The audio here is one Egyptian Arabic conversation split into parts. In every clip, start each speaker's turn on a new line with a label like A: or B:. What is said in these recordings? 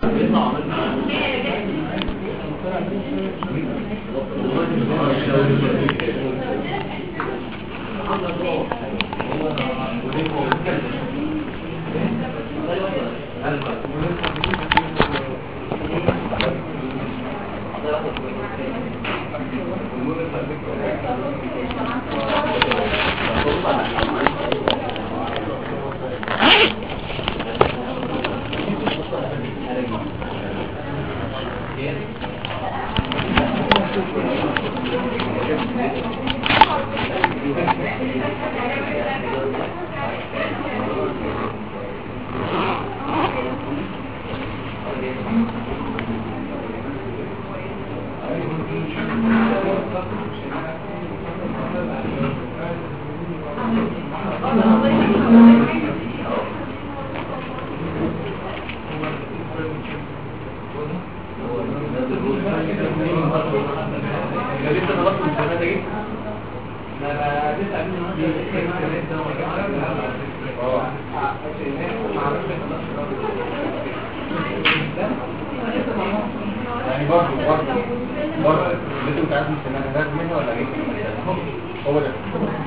A: يعني برضه برضه برضه اللي انت عايز تسمعها ده منها ولا ايه؟ هو ده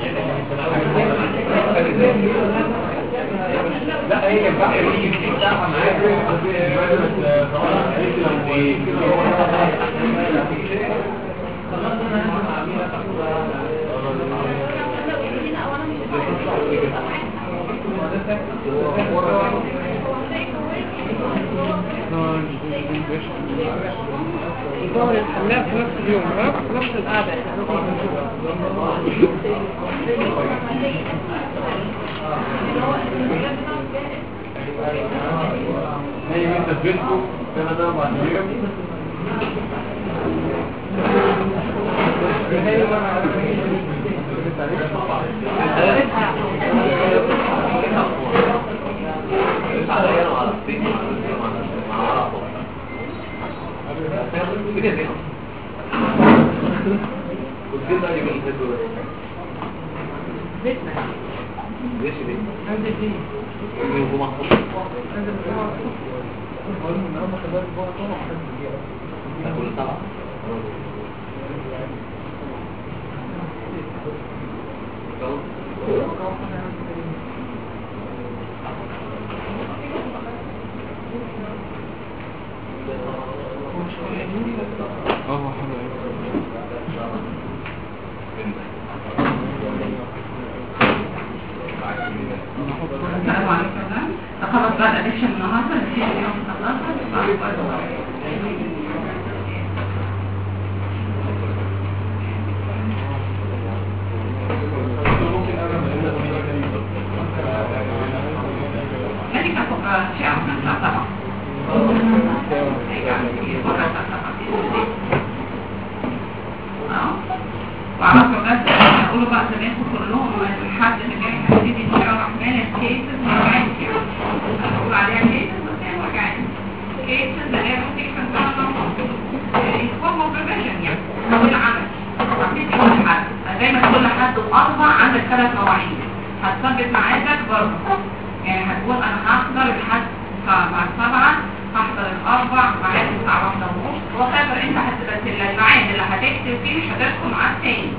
A: لا هي البحر دي بتاعها
B: يدور الحمام في نفس اليوم ها؟ في نفس القعدة احنا
A: نايم انت في بيتكم كده ده مع اليوم
B: اه حلو
C: السلام عليكم خلاص بقى الادكشن النهارده نسيت اليوم خلصها مالك اخو شيء طبعا وعرفوا بس يقولوا بقى زمانكم كلهم الحد اللي جاي هتبتدي ان شاء الله الرحمن الكيسز وجعان يعني هنقول عليها كيسز بس هي وجعان كيسز اللي هي روتيشن انفورم بريفيشن يعني بالعمل هتبتدي كل حد دايما تقول لحد واربع عندك ثلاث مواعيد هتثبت ميعادك برضه يعني هتقول انا هحضر الحد بعد سبعة هحضر الاربع ميعاد الساعة واحدة ونص وخاطر انت هتبقى الميعاد اللي هتكتب فيه مش هتدخل ميعاد تاني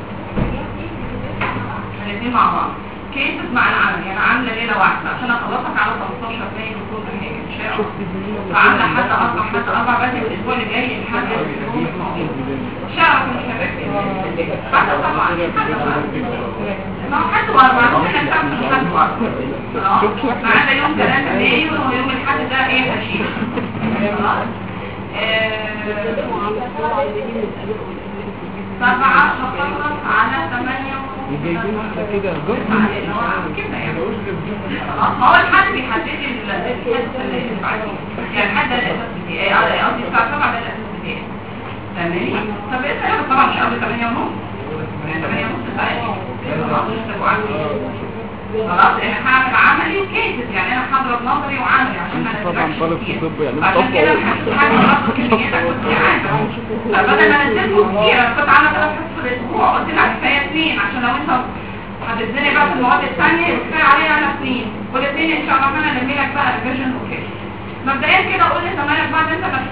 C: الاثنين مع بعض كيسز مع العمل يعني عامله ليله واحده عشان اخلصك على 15 مايو وكل حاجه ان شاء الله فعامله حد اربع حد اربع بدري الاسبوع اللي جاي لحد شهر مش هتكتب بعد طبعا حد ما هو حد واربع ممكن نستعمل حد واربع ما عدا يوم 3 مايو ويوم الاحد ده ايه هشيل خلاص سبعة هخلص على ثمانية
B: جايبين واحدة كده جرب
C: كده يعني هو الحد بيحدد لي الحد اللي بعديه يعني الحد ده الاساس بتاعي قصدي الساعه 7 ده الاساس بتاعي فاهماني؟ طب ايه الساعه طبعا مش قبل 8 ونص يعني 8 ونص ساعه خلاص انا هعمل عملي وكيسز يعني انا هضرب نظري وعملي عشان ما
B: طبعا
C: نسرقش
B: طالب في
C: كتير.
B: طب يعني
C: عشان كده حاجه رقم كمياتك والساعات فبدل ما نزلته كتير انا كنت عامله ثلاث حصص في الاسبوع قلت لك كفايه اثنين عشان لو انت هتديني بقى في المواد الثانيه كفايه عليها انا اثنين والاثنين ان شاء الله انا الم لك بقى ريفيجن وكده مبدئيا كده قول لي زمايلك بعد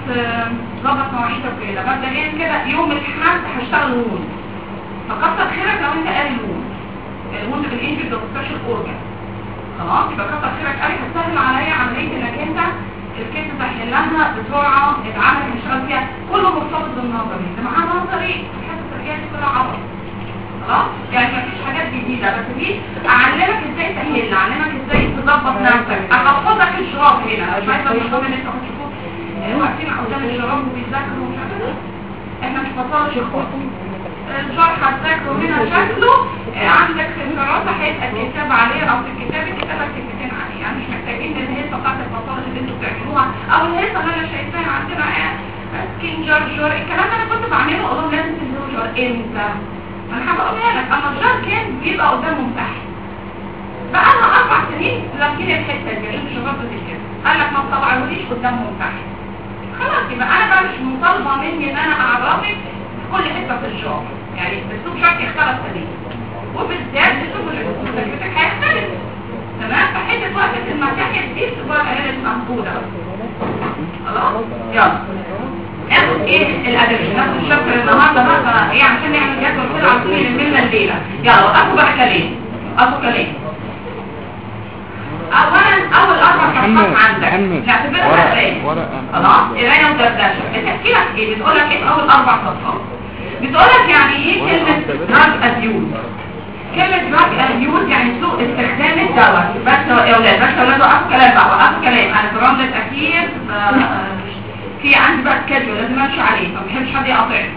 C: آه، ظبط مواعيدك وكده مبدئيا كده يوم الاحد هشتغل وون فكتر خيرك لو انت قاري الوون الوون بالانجلش ده سبيشال اورجان خلاص يبقى كتر خيرك قوي هتسهل عليا عمليه انك انت الكيس تحلها بسرعه العمل اللي شغال فيها كله مرتبط بالنظري اللي معاه نظري الحته التربيه دي كلها عبط خلاص يعني مفيش حاجات جديده بس دي اعلمك ازاي تحل اعلمك ازاي تظبط نفسك احفظك الشراب هنا مش عايزه الشراب اللي انت هتشوفوه آه، واقفين قدام الشراب وبيذاكروا ومش عارفه إيه. احنا مش بطال شراب الشرح هتذاكره هنا شكله آه، عندك في الدراسه هيبقى الكتاب عليه او في الكتاب الكتابه كلمتين عليه يعني مش محتاجين الهيصه بتاعت البطاله اللي انتوا بتعملوها او الهيصه اللي انا شايفاها عندنا آه، آه، سكين جرجر الكلام ده انا كنت بعمله اقول لهم لازم تنزلوا جر امتى انا حابه اقولها لك اما الجار كان بيبقى قدامهم تحت بقى لنا اربع سنين لكن الحته دي اللي شباب كده قال لك ما تطلعوليش قدامهم تحت خلاص يبقى انا بقى مش مطالبه مني ان انا اعرفك في كل حته في الجار يعني اسلوب شرحي اختلف تماما وبالذات اسلوب مذاكرتك هيختلف تمام فحته وقت المساحه دي تبقى هي المنقوله خلاص يلا ناخد ايه الادب ناخد الشابتر النهارده بقى ايه عشان نعمل جدول كده على طول يلمنا الليله يلا وقفوا بقى كلام وقفوا كلام اولا اول اربع صفحات عندك نعتبرها
B: ورقة-
C: قرايه
B: ورقة.
C: خلاص قرايه ودردشه بتحكي لك ايه بتقول لك ايه في اول اربع صفحات بتقول لك يعني ايه كلمه دراج ابيوز كلمه دراج ابيوز يعني سوء استخدام الدواء بس يا اولاد بس يا اولاد وقفوا كلام بقى وقفوا كلام انا في الرمل الاخير ف- في عندي بقى سكادجول لازم امشي عليه ما بحبش حد يقاطعني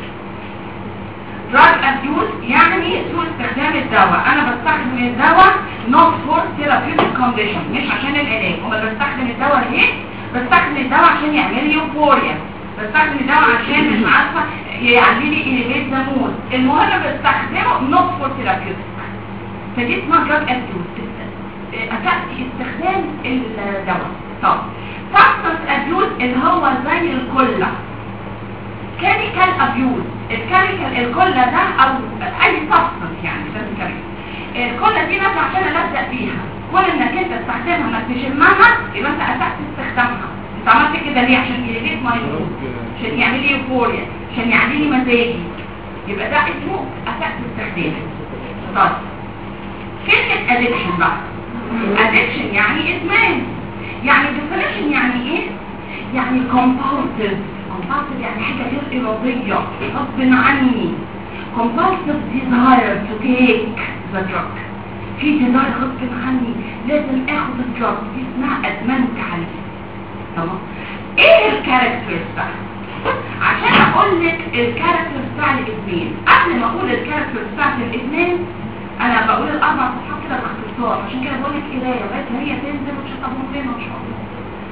C: drug abuse يعني سوء استخدام الدواء انا بستخدم الدواء not for therapeutic condition مش عشان العلاج امال بستخدم الدواء ليه بستخدم الدواء عشان يعمل لي يوفوريا بستخدم الدواء عشان مش عارفه يعلي لي اليميت دموز المهم بستخدمه not for therapeutic فدي اسمها drug abuse أكاد استخدام الدواء طب substance abuse اللي هو زي الكلة chemical abuse الكيميكال الكلة ده او اي substance يعني ده chemical الكلة دي نازله عشان الزق بيها كل انك انت تستخدمها انك تشمها يبقى انت اسأت استخدامها انت عملت كده ليه عشان يليت ماي عشان يعمل لي يوفوريا عشان يعمل لي مزاجي يبقى ده اسمه اسأت استخدامه طيب كلمة addiction بقى addiction يعني ادمان يعني definition يعني ايه يعني compulsive compulsive يعني حاجة غير إرادية غصب عني compulsive desire to take the drug في desire غصب عني لازم اخد الدرج دي اسمها ادمنت عليه تمام ايه الكاركترز بقى عشان اقول لك الكاركترز بتاع الادمان قبل ما اقول الكاركترز بتاعت الادمان انا بقول الاربع صفحات كده باختصار عشان كده بقول لك قرايه لغايه ما هي تنزل وتشطبهم فين ان شاء الله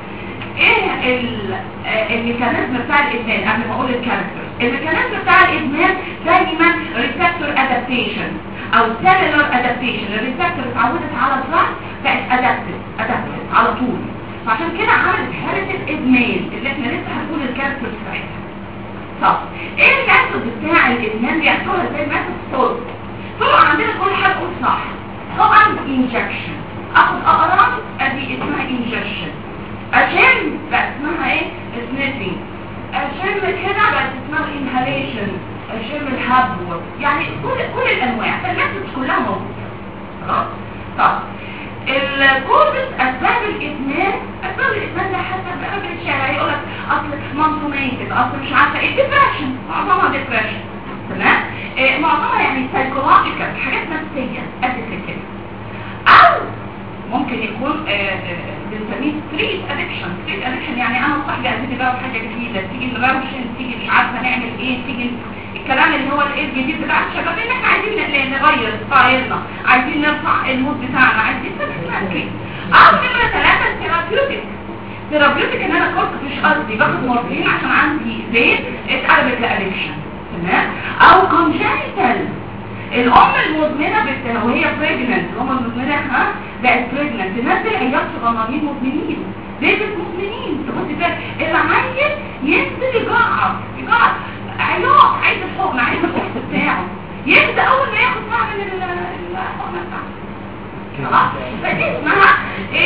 C: ايه ال- آه، الميكانيزم بتاع الادمان قبل ما اقول الكاركتر الميكانيزم بتاع الادمان دايما ريسبتور ادابتيشن او سيلولار ادابتيشن الريسبتور اتعودت على الضغط بقت ادابتد ادابتد على طول فعشان كده عملت حاله الادمان اللي احنا لسه هنقول الكاركتر بتاعتها طب ايه الميثود بتاع الادمان بيعملوها زي ميثود صوت طبعا عندنا كل حاجه نقول صح طبعا انجكشن اخد اقراص ادي اسمها انجكشن عشان بقى اسمها ايه سنيفنج عشان كده بقت اسمها انهاليشن عشان الهبو يعني كل كل الانواع فالميثودز كلها موجوده خلاص طب الكوربس اسباب الادمان اسباب الادمان ده حسب راجل الشارع يقول لك اصل مانسوميتد اصل مش عارفه ايه ديبريشن معظمها ديبريشن تمام إيه معظمها يعني سايكولوجيكال حاجات نفسيه قد كده او ممكن يكون آه، آه، بنسميه ستريت ادكشن ستريت ادكشن يعني انا صاحبي عايزين بقى حاجه جديده تيجي نروشن تيجي مش عارفه نعمل ايه تيجي الكلام اللي هو الايه الجديد بتاع الشباب ان احنا عايزين ن- نغير ستايلنا عايزين نرفع المود بتاعنا عايزين نتمكن او نمره ثلاثه الثيرابيوتيك ثيرابيوتيك ان انا كنت مش قصدي باخد مورفين عشان عندي زيت اتقلبت لادكشن تمام او كونجنتال الام المدمنه بت... وهي بريجننت الام المدمنه ها بقت بريجننت تنزل عيال صغننين مدمنين بيبي مدمنين تبص كده العيل ينزل يجعر يجعر عياط عايز الحقن عايز القرص بتاعه يبدا اول ما ياخد نوع من ال- الحقنه بتاعته خلاص فدي اسمها ايه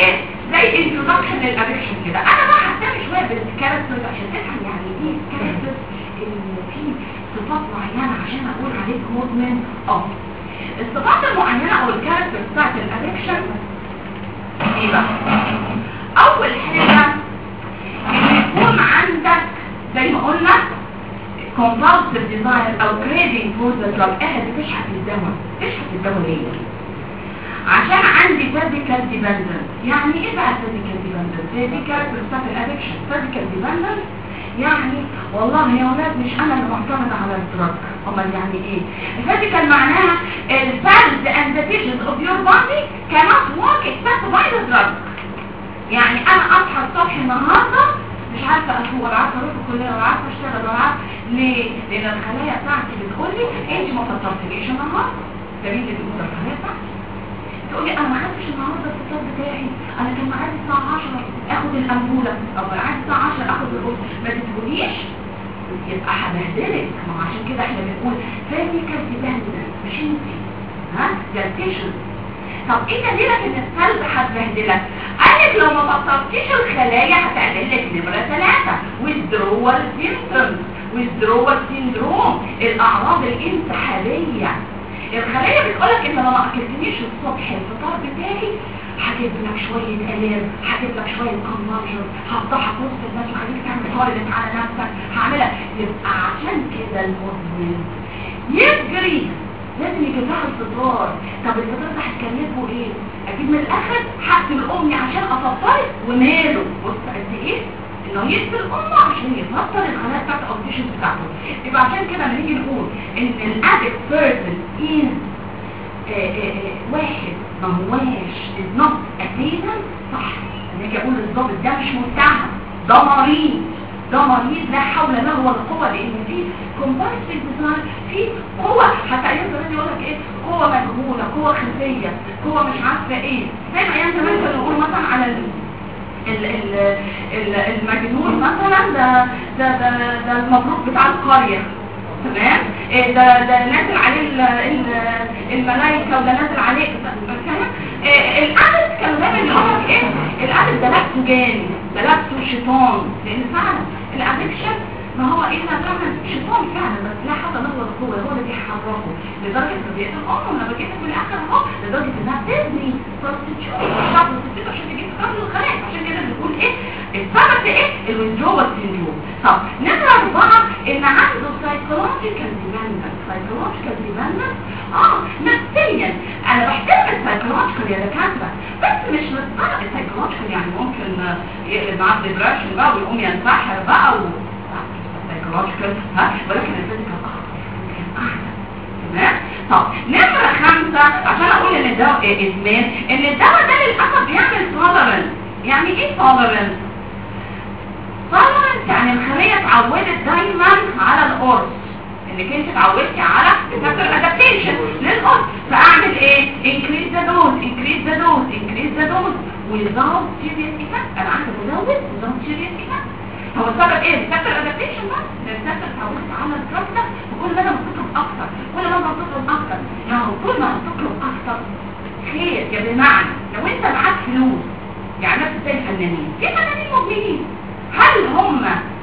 C: زي انترودكشن للادكشن كده انا بقى ههتم شويه بالكاركترز عشان تفهم يعني ايه الكاركترز اللي فيه صفات معينه عشان اقول عليك مدمن اه الصفات المعينه او الكاركترز بتاعت الادكشن ايه بقى اول حاجه ان يكون عندك زي ما قلنا compulsive desire او craving for the drug قاعد بتشحت الدواء تشحت الدواء ليه عشان عندي physical dependence يعني ايه بقى physical dependence هي دي كاركتر بتاعت الادكشن physical dependence يعني والله يا ولاد مش انا اللي معتمد على الدرج امال يعني ايه physical معناها ال cells and the tissues of your body cannot work except by the drug يعني انا اصحى الصبح النهارده مش عارفه افوق ولا عارفه اروح الكليه ولا عارفه اشتغل ولا عارفه ليه؟ لان الخلايا بتاعتي بتقول لي انت ما فطرتليش النهارده ده مين اللي بيقول الخلايا بتاعتي تقول لي انا ما خدتش النهارده الفطار بتاعي انا كان معادي الساعه 10 اخد الامبوله او معادي الساعه 10 اخد القرص ما تقوليش يبقى هبهدلك ما هو عشان كده احنا بنقول فيزيكال ديبندنس مش انت ها ده التيشن طب ايه دليلك ان السلب هتبهدلك قالك لو ما بطلتيش الخلايا هتعمل لك نمره ثلاثه withdrawal symptoms withdrawal syndrome الاعراض الانسحابيه الخلايا بتقولك ان لو ما اكلتنيش الصبح الفطار بتاعي هجيب لك شوية الام هجيب لك شوية كونفرجن هفضحك وسط الناس وخليك تعمل تولد على نفسك هعملها يبقى عشان كده المدمن يجري لازم يجيب لها الفطار طب الفطار ده هتكلفه ايه اجيب من الاخر هقتل امي عشان افطرك وماله بص قد ايه انه يقتل امه عشان يفطر الخلايا بتاعت الاوبتيشن بتاعته يبقى عشان كده لما نيجي نقول ان الادكت بيرسون از واحد ما هواش از نوت اتينا صح لما اجي اقول الضابط ده مش متهم ده مريض ده مريض لا حول له ولا قوه لان في كومبارسيف ديزاين في قوه حتى ايام زمان يقول لك ايه قوه مجهوله قوه خفيه قوه مش عارفه ايه زي ما ايام زمان كانوا يقولوا مثلا على ال ال ال ال المجنون مثلا ده ده ده, ده المبروك بتاع القريه تمام إيه ده ده نازل عليه ال- ال- الملائكه وده نازل عليه فاهم إيه الادب كانوا دايما يقول لك ايه الادب ده لبسه جاني ده لبسه شيطان لان فعلا الادكشن ما هو الا فعلا شيطان فعلا بس لا حول له ولا قوه هو اللي بيحركه لدرجه انه بيقتل امه لما بيجي في الاخر اهو لدرجه انها تبني بروستيتيوت بتاع بروستيتيوت عشان تجيب فلوس الخلايا عشان كده بنقول ايه السبب ده ايه الويندرول سيندروم طب نمره اربعه ان عنده سايكولوجيكال ديبندنس سايكولوجيكال ديبندنس اه نفسيا انا بحترم السايكولوجيكال يا دكاتره بس مش للدرجه السايكولوجيكال يعني ممكن يقلب معاه ديبرشن بقى ويقوم ينتحر بقى و سايكولوجيكال ها ولكن الفيزيكال احسن تمام طب نمرة خمسة عشان اقول ان الدواء إيه ادمان ان الدواء ده للاسف بيعمل tolerance يعني ايه tolerance tolerance يعني الخلية اتعودت دايما على القرص انك انت اتعودتي على receptor adaptation للقرص فاعمل ايه increase the dose increase the dose increase the dose without serious effect انا عندي مزود without serious effect هو السبب ايه الريسبتور ادابتيشن بقى الريسبتور اتعودت على الدرج ده وكل ما انا بتطلب اكتر كل ما انا بتطلب اكتر يعني طول ما هتطلب اكتر خير يا بمعنى لو انت معاك فلوس يعني نفس زي الفنانين في فنانين مبهجين هل هم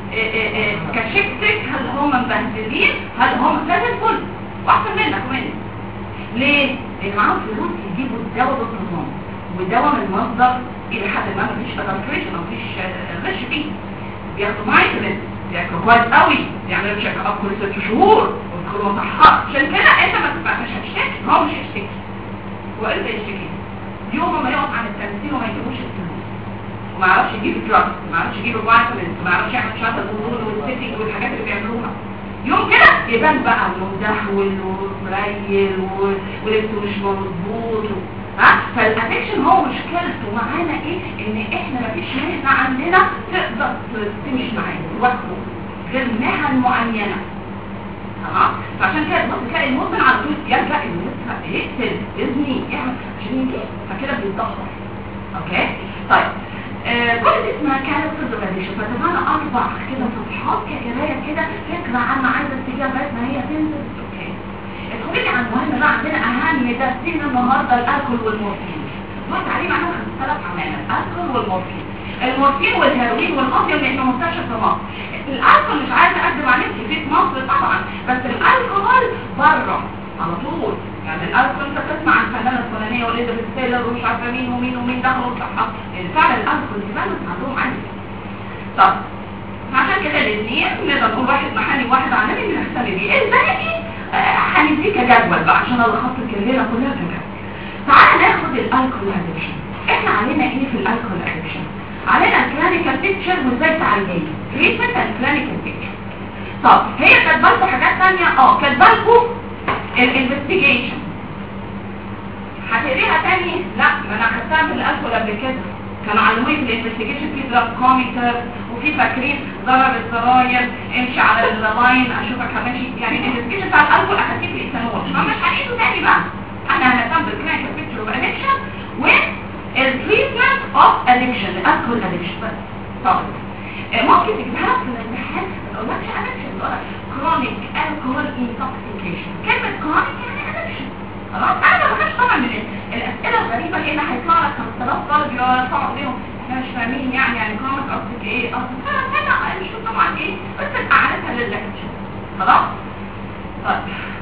C: كشكتك هل هم مبهدلين هل هم زي الفل واحسن منك ومنك ليه؟ لان معاهم فلوس يجيبوا الدواء بالنظام والدواء من مصدر الى حد ما مفيش ادلتريشن مفيش غش فيه بياخدوا مايكرين بياكلوا كويس قوي يعملوا تشيك اب كل ست شهور ويدخلوا مصحات عشان كده انت ما تبقى مش هتشتكي هو مش هيشتكي هو انت يشتكي يوم ما يقف عن التمثيل وما يجيبوش الفلوس وما يعرفش يجيب الدراج ما يعرفش يجيب الفيتامينز ما يعرفش يعمل شويه الهرمون والسيتنج والحاجات اللي بيعملوها يوم كده يبان بقى مدهول ومريل و- ولبسه مش مظبوط و- ها فالادكشن هو مشكلته معانا ايه ان احنا مفيش مهنه عندنا تقدر تمشي معانا لوحده غير مهن معينه تمام فعشان كده تبص تلاقي المدمن على طول يلجا انه يسرق يقتل يزني يعمل عشان يجي فكده بيتدهور اوكي طيب آه كل دي اسمها كاركتر ديفينيشن فتبقى اربع كده صفحات كقرايه كده فكره عامه عايزه تجيبها بس ما هي تنزل اوكي ادخلي لي على المهم بقى عندنا اهم درسين النهارده الالكول والمورفين دلوقتي عليه معناها ثلاث عمالة الالكول والمورفين المورفين والهيروين والاوبيوم لانه منتشر في مصر الالكول مش عايزه اكذب عليك في مصر طبعا بس الالكول بره على طول يعني الالكول انت تسمع عن الفنانه الفلانيه واليزابيث تايلر ومش عارفه مين ومين ومين دخلوا الصحه لان فعلا الالكول دي بلد عندهم عالي طب عشان كده الاثنين نقدر نقول واحد محلي وواحد عالمي بنهتم بيه الباقي آه، هنديك جدول بقى عشان الخط الليله كلها كده تعال ناخد الالكول ادكشن احنا علينا ايه في الالكول ادكشن علينا الكلينيكال بيكتشر وازاي تعالجيه تريتمنت اند كلينيكال بيكتشر طب هي كاتبه لكم حاجات ثانيه اه كاتبه لكم الانفستيجيشن هتقريها تاني لا ما انا خدتها في الالكول قبل كده كانوا علموني في الانفستيجيشن في دراكوميتر وفي فاكرين ضرب الزراير امشي على اللاين اشوفك همشي يعني الانفستيجيشن بتاع الالكول اخدتيه في الايثانول فمش هنعيده تاني بقى احنا هنهتم بالكلينيكال بيكتشر اوف ادكشن والتريتمنت اوف ادكشن الالكول ادكشن بس طب آه، ممكن تجيبها لك في الامتحان ما اقولكش ادكشن كرونيك الكول انتوكسيكيشن كلمه كرونيك يعني ادكشن خلاص انا ما بخافش طبعا من الاسئله الغريبه لان هيطلع لك 5000 طالب يقعدوا بيهم احنا مش فاهمين يعني يعني كرونيك قصدك ايه قصدك انا انا مش طبعا ايه بس اعرفها لللكتشر خلاص طيب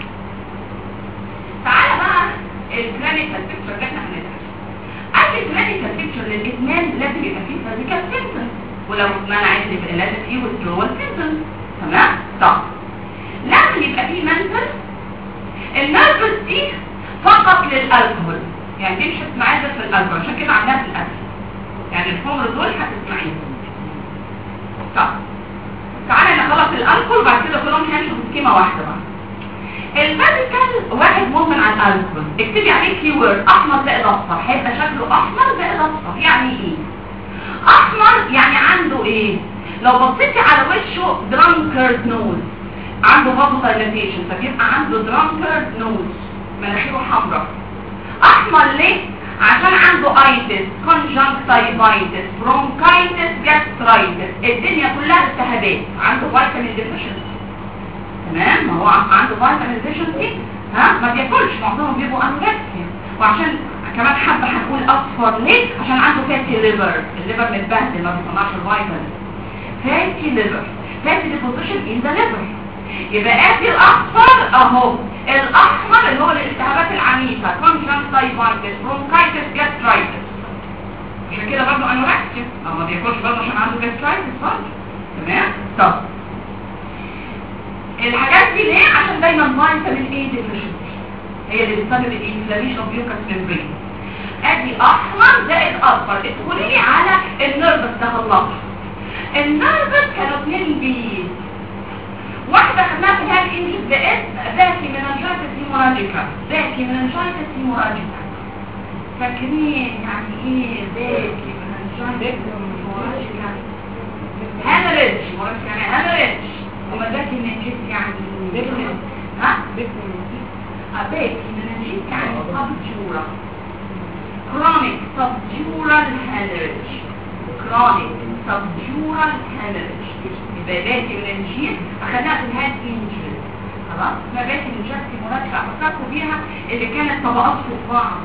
C: تعالى بقى الكلينيكال بيكتشر اللي احنا هندرسه اي كلينيكال بيكتشر للادمان لازم يبقى فيه فيزيكال سيمبتومز ولو ادمان عايز يبقى لازم فيه withdrawal سيمبتومز تمام طب لازم يبقى فيه منتل النرفز دي فقط للالكهول يعني دي مش هتسمعيها غير في الالكهول عشان كده عاملاها في الاكل يعني الخمر دول هتسمعيهم طب تعالى نخلص الالكهول وبعد كده كلهم هنمشي في سكيمه واحده بقى الميديكال واحد مؤمن على الالكول اكتبي عليه كي وورد احمر زائد اصفر هيبقى شكله احمر زائد اصفر يعني ايه احمر يعني عنده ايه لو بصيتي على وشه درانكرد نوز عنده برضه دايلاتيشن فبيبقى عنده درانكرد نوز مناخيره حمراء احمر ليه عشان عنده ايتس كونجنكتيفايتس برونكايتس جاسترايتس الدنيا كلها التهابات عنده فيتامين ديفيشنسي تمام ما هو عنده فيتامين ديفيشنسي ها ما بياكلش معظمهم بيبقوا انوركسيا وعشان كمان حبه هنقول اصفر ليه عشان عنده فاتي ليفر الليفر متبهدل ما بيصنعش الفيتامين فاتي ليفر فاتي ديبوزيشن ان ذا ليفر يبقى ادي الاصفر اهو الاحمر اللي هو الالتهابات العنيفه كونجنكتيفايتس برونكايتس جاسترايتس عشان كده برضه انوركسيا اه ما بياكلش برضه عشان عنده جاسترايتس برضه تمام طب الحاجات دي ليه عشان دايما فيتامين اي ديفيشنسي هي اللي بتسبب الانفلاميشن اوف يوكاس ميمبرين ادي احمر زائد اصفر ادخلي لي على النيرفس ده خلصها النيرفس كانوا اتنين بيز واحدة خدناها في هذه الانجز باسم ذاكي مننجايتس هيموراجيكا ذاكي مننجايتس هيموراجيكا فاكرين يعني ايه ذاكي مننجايتس هيموراجيكا هامرج يعني هامرج وما ذاكي مننجيت يعني ها؟ أباكي مننجيت يعني سبجورا chronic subdural hemorrhage chronic subdural hemorrhage يبقى باكي مننجيت أخدناها في الهاد انجري خلاص ما باكي مننجيت مركبة فكرتوا بيها اللي كانت طبقات فوق بعض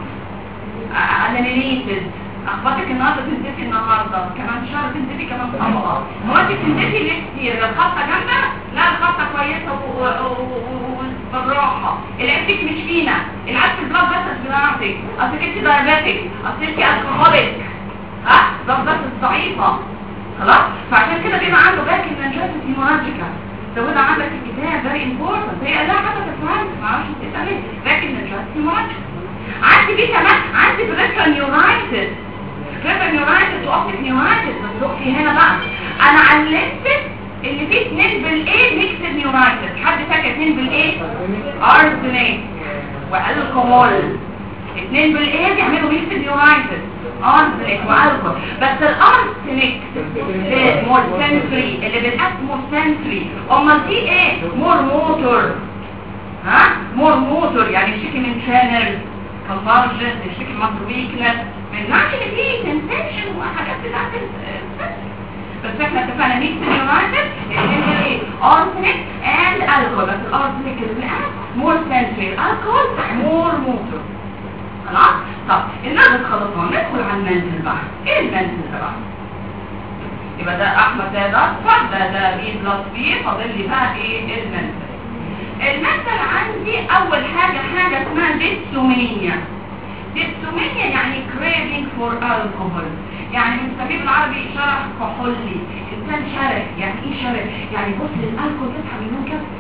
C: انيميتد اخبارك النهارده تنزلي النهارده كمان شهر تنزلي كمان طبقه هو انت بتنزلي ليه كتير الخطه جامده لا الخطه كويسه وبالراحه العيبتك مش فينا العيب في البلاد بس بتاعتك اصل انت دايابيتك اصل انت الكحوليك ها البلاد بس ضعيفه خلاص فعشان كده بيبقى عنده باكي منجات هيموراجيكا زودها عندك الكتاب فيري امبورتنت هي لا حاجه تفهم ما اعرفش تسال ايه باكي منجات هيموراجيكا عندي بيه كمان عندي بريكا نيورايتس بريكا نيورايتس واوبتيك نيورايتس بس دقتي هنا بقى انا علمتك اللي فيه اتنين بالايه ميكس نيورايتس حد فاكر اتنين بالايه ارسنيك والكحول اتنين بالايه بيعملوا ميكس نيورايتس ارسنيك والكحول بس الارسنيك مور سنسري اللي بالاسم مور سنسري امال دي ايه مور موتور ها مور موتور يعني بيشتكي من شانل كونفرجن بيشتكي من مصر ويكنس من ناحية اللي فيه سنسيشن وحاجات بتاعت بس احنا اتفقنا ميكس يونايتد اللي ايه ارسنيك اند الكحول بس الارسنيك اللي مور سنسري الكحول مور موتور خلاص طب النرفز خلصنا يبقى ده احمر ده ده اصفر ده ده بي بلس بي فاضل لي بقى ايه المنتل المنتل عندي اول حاجه حاجه اسمها ديبسومينيا ديبسومينيا يعني craving for alcohol يعني بنسميه بالعربي شرح كحولي انسان شره يعني ايه شره يعني بص للالكول تصحى من النوم كده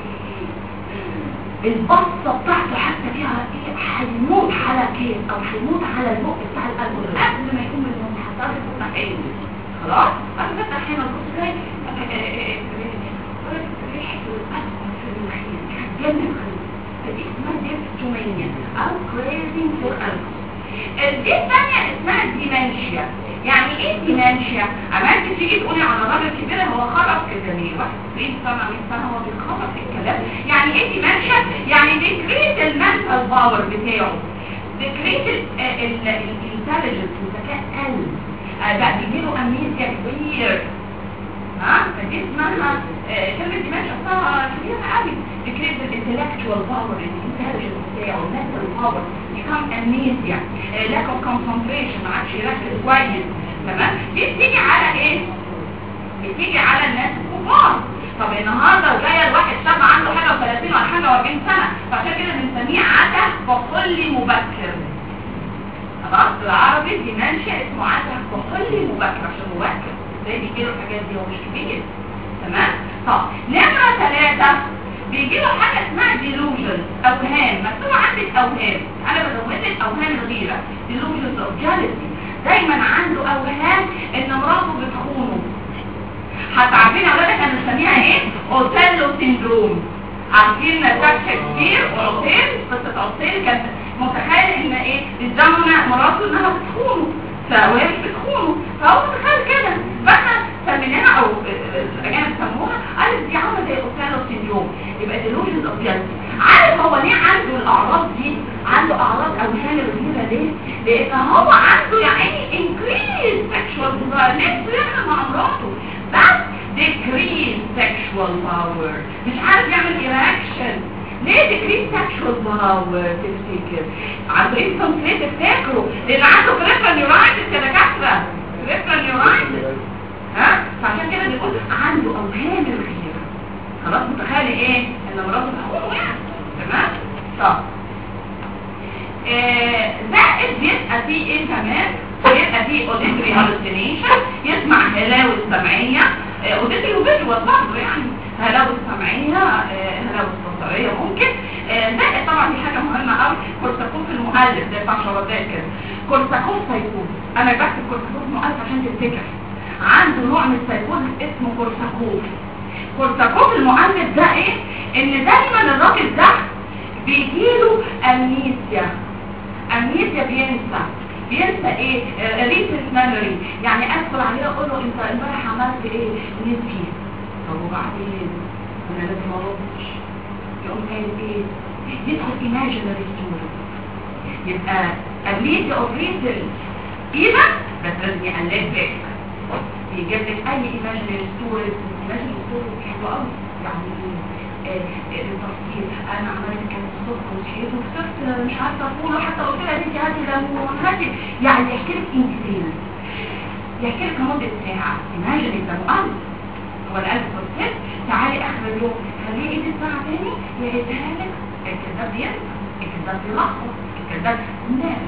C: البصة بتاعته حتى فيها ايه هيموت على كيس او هيموت على البق بتاع الالكول قبل ما يكون من النوم حتى يكون عينه خلاص انا فتح هنا البص كده ريحة الالكول في المخيل جنة الخليل فدي اسمها ديبتومينيا او craving for alcohol دي الثانية اسمها ديمنشيا يعني ايه ديمنشيا؟ عمال تيجي تقولي على راجل كبير هو خرف كده ليه؟ واحد 20 سنة 100 سنة هو بيخرف في الكلام يعني ايه ديمنشيا؟ يعني ديكريت المنتال باور بتاعه ديكريت الانتليجنس الذكاء قل آه، بقى بيجيله امنيزيا كبير ها فدي اسمها آه، كلمة ديمنشيا اصلها كبيرة قوي ديكريت الانتلكتوال باور الانتليجنس بتاعه المنتال باور become amnesia آه، lack of concentration ما عادش يركز كويس تمام دي بتيجي على ايه بتيجي على الناس الكبار طب النهارده جايه الواحد شاب عنده حاجه و30 ولا حاجه و40 سنه فعشان كده بنسميه عته كحولي مبكر خلاص بالعربي ديمنشيا اسمه عته كحولي مبكر عشان مبكر ازاي بيجي له الحاجات دي هو مش كبير تمام طب نمره ثلاثه بيجي له حاجه اسمها ديلوجن اوهام مكتوب عندك اوهام انا بزود لك اوهام الغيره ديلوجن اوف جالسي دايما عنده اوهام ان مراته بتخونه حتى عارفين يا اولاد احنا بنسميها ايه اوتيلو سيندروم عارفين فتح كتير واوتيل قصه اوتيل كانت متخيل ان ايه الزمنه مراته انها بتخونه فهي مش بتخونه فهو متخيل كده فاحنا سميناها او الاجانب سموها قالت دي عامله زي اوتيلو سيندروم يبقى ديلوجن اوف جالسي عارف هو ليه عنده الاعراض دي عنده اعراض اوهام الغيره ليه لان هو عنده يعني increase sexual desire نفسه يعمل مع مراته بس decrease sexual power مش عارف يعمل erection ليه decrease sexual power تفتكر عنده incomplete تفتكروا لان عنده peripheral neuritis يا دكاتره peripheral neuritis ها فعشان كده بيقول عنده اوهام الغيره خلاص متخيل ايه ان مراته بتخونه يعني تمام طب آه، زائد يبقى فيه ايه كمان يبقى فيه اوديتري هالوسينيشن يسمع هلاوس سمعيه اوديتري وفيجوال برضه يعني هلاوس سمعيه آه، هلاوس بصريه ممكن آه، زائد طبعا دي حاجه مهمه قوي كورساكوف المؤلف ده بتاع شرطات كده كورساكوف سايكوز انا بكتب كورساكوف مؤلف عشان تفتكر عنده نوع من السايكوز اسمه كورساكوف كورساكوف المؤلف ده ايه ان دايما الراجل ده بيجيله امنيسيا امنيسيا بينسى بينسى ايه ريسنت ميموري يعني ادخل عليه اقول له انت امبارح عملت ايه نسي طب وبعدين انا لازم اردش يقوم قايل ايه يدخل ايماجينري ستوري يبقى امنيسيا اوف ريسنت ايفن بس لازم يقلل لك يجيب لك اي ايماجينري ستوري ايماجينري ستوري حلوه قوي يعني ايه التفصيل انا عملت كان الصبح وصحيت وفطرت مش عارفه اقوله حتى قلت لها انت هاتي ليمون هاتي يعني يحكي لك انسان يحكي لك مده ساعه ايماجن ده مؤلف هو القلب والست تعالي اخر اليوم خليه ايدي ساعه تاني يعيدها لك الكذاب ينسى الكذاب يلخبط الكذاب نام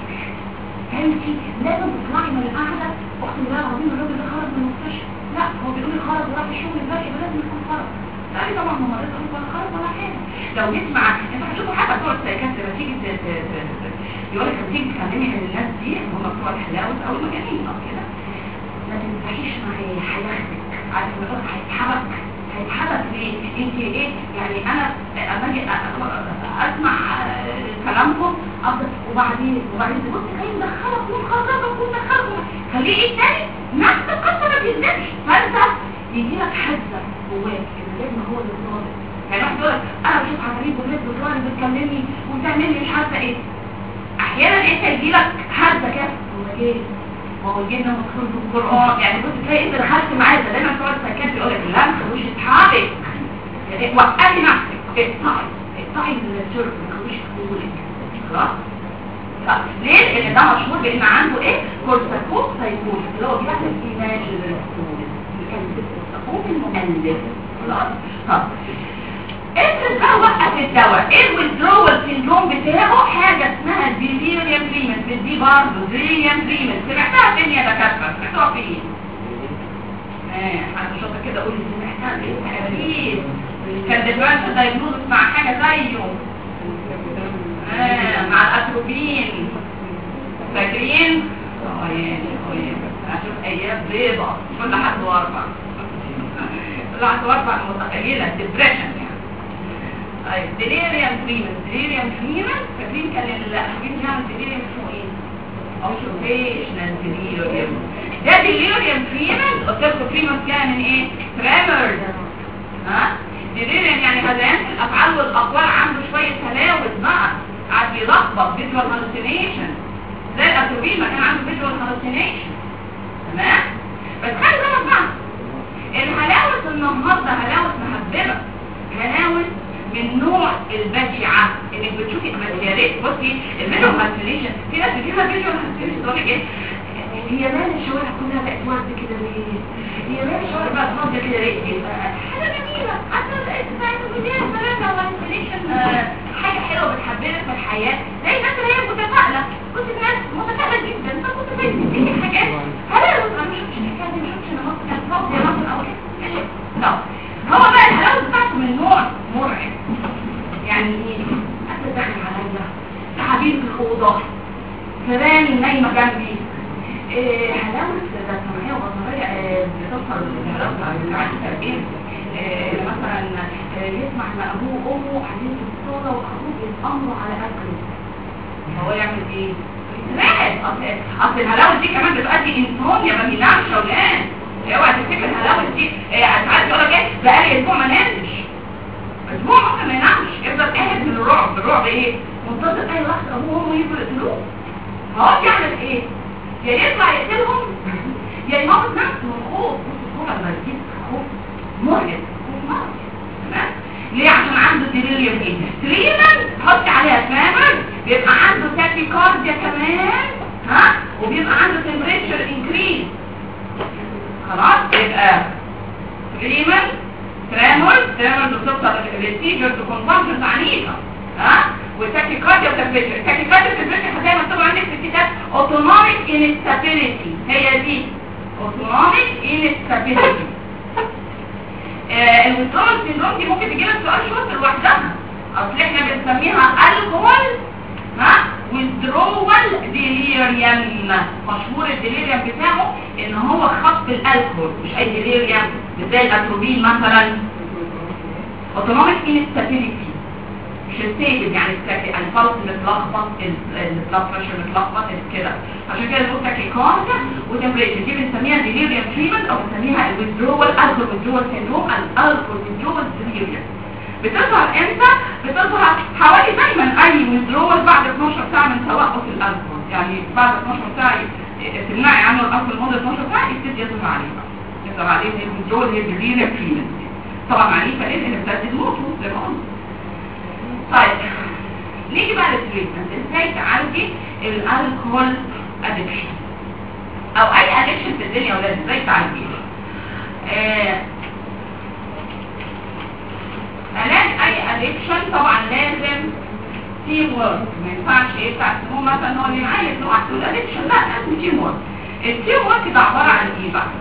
C: انت لازم تطلعي من القعده اقسم بالله العظيم الراجل ده خرج من المستشفى لا هو بيقول لي خرج وراح الشغل امبارح يبقى لازم يكون خرج لا طبعا ما مريض ولا خرج ولا حاجه لو نسمع انت هتشوفوا حتى بتوع السايكات لما تيجي ت- ت- ت- يقول لك لما تيجي تكلمي عن الناس دي هم بتوع الحلاوه او المجانين او كده ما تنفعيش معاه هياخدك عارف يقول لك هيتحرك هيتحرك ليه انت ايه يعني انا اما اجي أ- اسمع آه، كلامكم افضل وبعدين وبعدين تبص تلاقيه مدخلك ومخرجك ومدخلك خليه ايه تاني نفس القصه ما بينزلش فانت يجي لك حزه جواك ان لازم هو اللي ظابط يعني واحد يقول لك انا بشوف عفاريت والناس بتطلعني بتكلمني وتعمل لي مش عارفه ايه احيانا انت يجي لك حزه كده هو جه ما هو جينا مكتوب في القران يعني كنت تلاقي انت دخلت معايا ده دايما بتوع السكات بيقول لك لا ما تخلوش يتحرك يعني وقفي نفسك اقطعي اقطعي السيرف ما تخلوش تقولك خلاص طب ليه؟ لان ده مشهور بان عنده ايه؟ كورساكوف سايكوز اللي هو بيعمل ايماجينري ستوريز اخوك المؤلف خلاص طب افرض بقى وقف الدواء ايه الويدرول سيندروم بتاعه حاجه اسمها الديليريوم دريمنت دي برضه ديليريوم دريمنت سمعتها فين يا دكاتره سمعتوها فين ايه حد شاطر كده قول لي سمعتها فين اكيد كان دلوقتي دايجنوز مع حاجه زيه آه مع الاتروبين فاكرين اه يعني اه يعني اشوف ايام بيضة كل حد واربع كل حد واربع متخيلة ديبريشن يعني طيب ديليريوم فريمن ديليريوم فريمن فاكرين كان الاتروبين يعني ديليريوم اسمه ايه اوكيوبيشنال ديليريوم ده ديليريوم فريمن قلت لكم فريمن كان من ايه تريمرز ها ديليريوم يعني هذيان الافعال والاقوال عنده شويه تلاوث بقى قاعد بيلخبط فيجوال هالوسينيشن زي الاتروبين ما كان عنده فيجوال هالوسينيشن تمام بس خلي بالك بقى الهلاوس النهارده هلاوس محببه هلاوس من نوع البشعه انك بتشوفي بس يا ريت بصي الفيجوال هالوسينيشن في ناس بتجيبها فيجوال هالوسينيشن تقول لك ايه هي مال الشوارع كلها بقت وردة كده ليه؟ هي مال الشوارع بقت فاضية كده ليه؟ حاجة جميلة حتى بقت بقت مدينة ثلاثة وانسليشن حاجة حلوة بتحببك في الحياة زي الناس اللي هي متفائلة كنت ناس متفائلة جدا فكنت بتديني حاجات هلاوس انا مش شفتش الحكاية دي مش شفتش انا مصر كانت فاضية مثلا او كده لا هو بقى الهلاوس بتاعته من نوع مرعب يعني ايه؟ انت داخل عليا تعابير في الأوضة فلاني نايمة جنبي إيه، حلاوة ذات نوعية وبصرية بتظهر الحلاوة بعد التربية إيه، مثلا آه، يسمع ان ابوه وامه قاعدين في الصالة واخوه بيتأمروا على اكله هو يعمل ايه؟ يترعب اصل اصل الهلاوة دي كمان بتؤدي انسوميا ما بينامش يا ولاد اوعى تفتكر الهلاوة دي إيه، ساعات يقول لك ايه بقالي اسبوع ما نامش اسبوع ممكن ما ينامش يفضل قاعد من الرعب الرعب ايه؟ منتظر اي لحظة ابوه وامه يجوا يقتلوه هو بيعمل ايه؟ يا يطلع يقتلهم يا يموت نفسه من الخوف بص الصورة لما تجيب خوف مرعب خوف مرعب تمام ليه عشان عنده ديليريوم ايه تريمن حط عليها فامر بيبقى عنده تاكيكارديا كمان ها وبيبقى عنده تمبريتشر انكريز خلاص يبقى تريمن تريمول تريمول بتوصل للسيجرز وكونفانشنز عنيفه ها والتاكيكارديا وتمبريتشر التاكيكارديا وتمبريتشر هتلاقي مكتوب عندك في الكتاب اوتونوميك انستابيليتي هي دي اوتونوميك انستابيليتي الويترول سيندروم دي ممكن تجيلك سؤال شوط لوحدها اصل احنا بنسميها الكول ها withdrawal delirium مشهور الديليريوم بتاعه ان هو خط الالكول مش اي ديليريوم زي الاتروبين مثلا اوتونوميك انستابيليتي مش ستيبل يعني السكي الفلس متلخبط البلاد بريشر متلخبط كده عشان كده بنقول تاكيكارديا وتمبريتشر دي بنسميها ديليريوم تريتمنت او بنسميها الويدرول الكول ويدرول سيندروم الالكول ويدرول ديليريوم بتظهر امتى بتظهر حوالي دايما اي ويدرول بعد 12 ساعه من توقف الالكول يعني بعد 12 ساعه تمنعي عنه الالكول لمده 12 ساعه يبتدي يظهر عليه بقى يظهر عليه الويدرول هي ديليريوم تريتمنت طبعا عنيفه لان اللي بتهدد موته زي ما قلنا طيب نيجي بقى للتريتمنت ازاي تعالجي الالكول ادكشن او اي ادكشن في الدنيا ولا ازاي تعالجيها آه علاج اي ادكشن طبعا لازم تيم ورك ما ينفعش ايه بتاع السموم مثلا هو اللي معايا لوحده الادكشن لا لازم تيم ورك التيم ورك ده عباره عن ايه بقى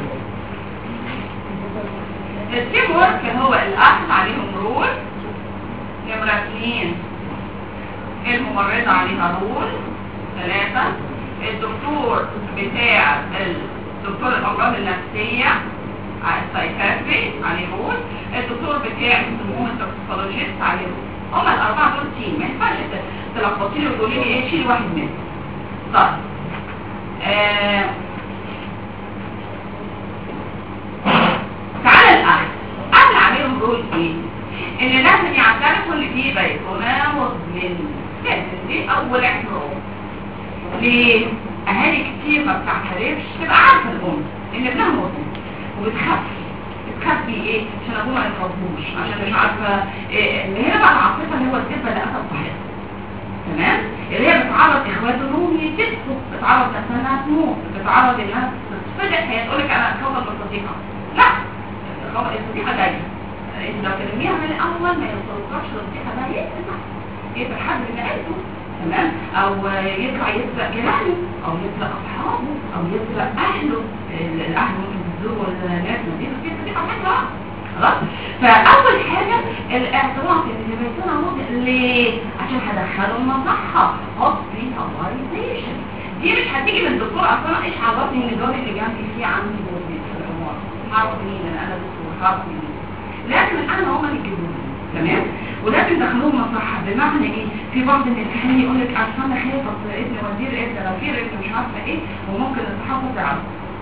C: التيم ورك هو الاخذ عليهم رول نمرة اثنين الممرضة عليها رول ثلاثة الدكتور بتاع الدكتور الأمراض النفسية السايكاتري عليه رول الدكتور بتاع الهرمون التوكسيكولوجيست عليه رول هما الأربعة دول تيم ما ينفعش تلخبطي لي وتقولي لي ايه شيل واحد منهم طيب آه. تعالى الأخذ أخذ عليهم رول ايه ان لازم يعترفوا ان في بيتنا مدمن لازم دي اول اعتراف ليه اهالي كتير ما بتعترفش تبقى عارفه الام ان ابنها مدمن وبتخبي بتخبي ايه عشان ابوه ما يتربوش عشان مش عارفه إيه اللي هي بقى العاطفه اللي هو الدبه اللي قتل صاحبها تمام اللي هي بتعرض اخواته انهم يتبقوا بتعرض نفسها انها تموت بتعرض انها تتصدق هي تقول لك انا اتفضل بالصديقه لا خبر الفضيحه جايه انت لو ترميها من الاول ما يوصلكش الفضيحه ده يقتل يقتل حد من عيلته تمام او يطلع يسرق جيرانه او يسرق اصحابه او يسرق اهله ال- الاهل ممكن يزوروا الناس دي دي فضيحه حاجه خلاص فاول حاجه الاعتراف ان بيكون عمود ليه عشان هدخله المصحه hospitalization دي مش هتيجي من الدكتور اصلا ايش عرفني ان الجار اللي جنبي فيه عندي بوزيت في العماره هعرف منين إن انا دكتور هعرف منين لازم الاهل هم اللي يجيبوني تمام ولازم دخلوهم مصحه بمعنى ايه في بعض الامتحان يقول لك اصل انا خايف اصل ابن وزير ابن لو في ابن مش عارفه ايه وممكن الصحافه تعرف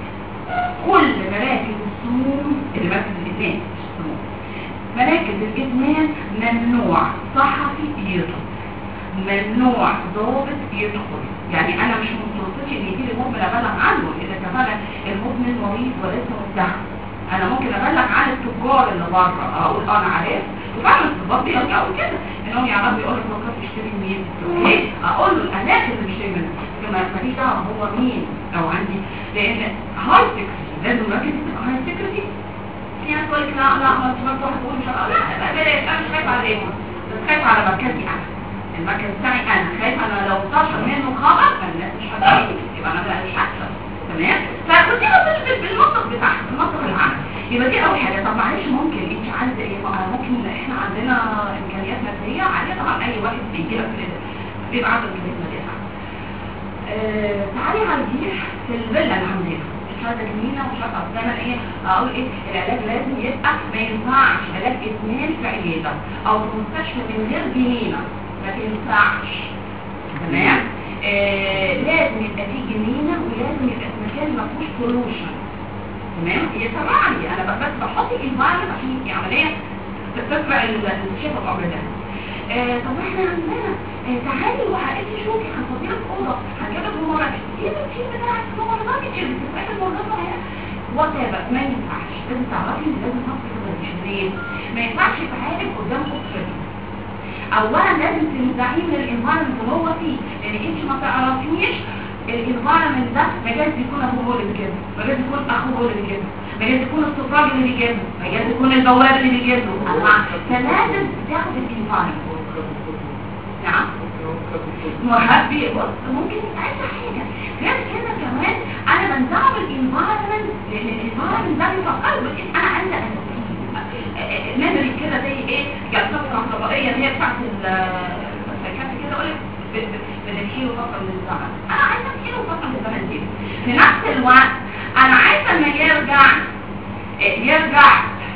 C: كل مراكز السموم اللي مركز الادمان مش السموم مراكز الادمان ممنوع صحفي يدخل ممنوع ضابط يدخل يعني انا مش متوقعش ان يجي لي مدمن ابلغ عنه اذا كان المدمن مريض وليس متهم انا ممكن ابلغ عن التجار اللي بره اقول اه انا عارف وفعلا الضباط بيلجأوا كده انهم يعرفوا يقولوا فكرت تشتري مين اوكي اقول له الاماكن اللي بيشتري منها كما ماليش دعوه هو مين او عندي لان هاي سكرتي لازم الراجل تبقى هاي سكرتي في ناس تقول لك لا لا ما سمعت واحد تقول مش عارف- لا لا بلاش انا مش خايف عليهم بس خايف على مركزي انا المركز بتاعي انا خايف انا لو انتشر منه خبر فالناس مش هتجيني يبقى انا بقى مش هكسب تمام فكنت بتثبت بالمنطق بتاعها المنطق العام يبقى دي اول حاجه طب معلش ممكن انت عايزه ايه ما هو ممكن احنا عندنا امكانيات ماديه عاليه طبعا اي واحد بيجي لك كده بيبقى عنده امكانيات ماديه عالية. آه، تعالي على دي في الفيلا اللي عندنا مش عايزه جميله ومش عارفه دايما ايه اقول ايه العلاج لازم يبقى ما ينفعش علاج ادمان في عياده او في مستشفى من غير جنينه ما تنفعش تمام آه لازم يبقى فيه جنينه ولازم يبقى في مكان ما فيهوش بولوشن تمام يسمعني انا بس بحط الانفايرمنت عشان دي عمليه تتبع الشفا الامر ده آه طب احنا عندنا آه تعالي وحقيقي شوفي هنفضي لك اوضه هنجيب لك ممرض ايه التيم بتاعك ممرضات كتير بتسمعي الممرضات معايا وات ما ينفعش لازم تعرفي ان لازم تاخدي ليه ما ينفعش تعالج قدام اسرتك اولا لازم تنزعيه من الانفايرمنت اللي هو فيه لان انت ما تعرفيش الانفايرمنت ده مجاز يكون ابوه هو اللي بيجيبه مجاز يكون اخوه هو اللي بيجيبه مجاز يكون السفراج اللي بيجيبه مجاز يكون البواب اللي بيجيبه أنواع. فلازم تاخد الانفايرمنت نعم محبي بص ممكن يتعيش حاجه غير كده كمان انا بنزعه بالانفايرمنت لان الانفايرمنت ده بيفكر بان انا عايزه انسيه نمري كده زي ايه جلسات كهربائيه اللي هي بتاعت السايكاتري كده اقول لك بنمشيله فتره من الزمن انا عايزه امشيله فتره من الزمن دي في نفس الوقت انا عايزه لما يرجع يرجع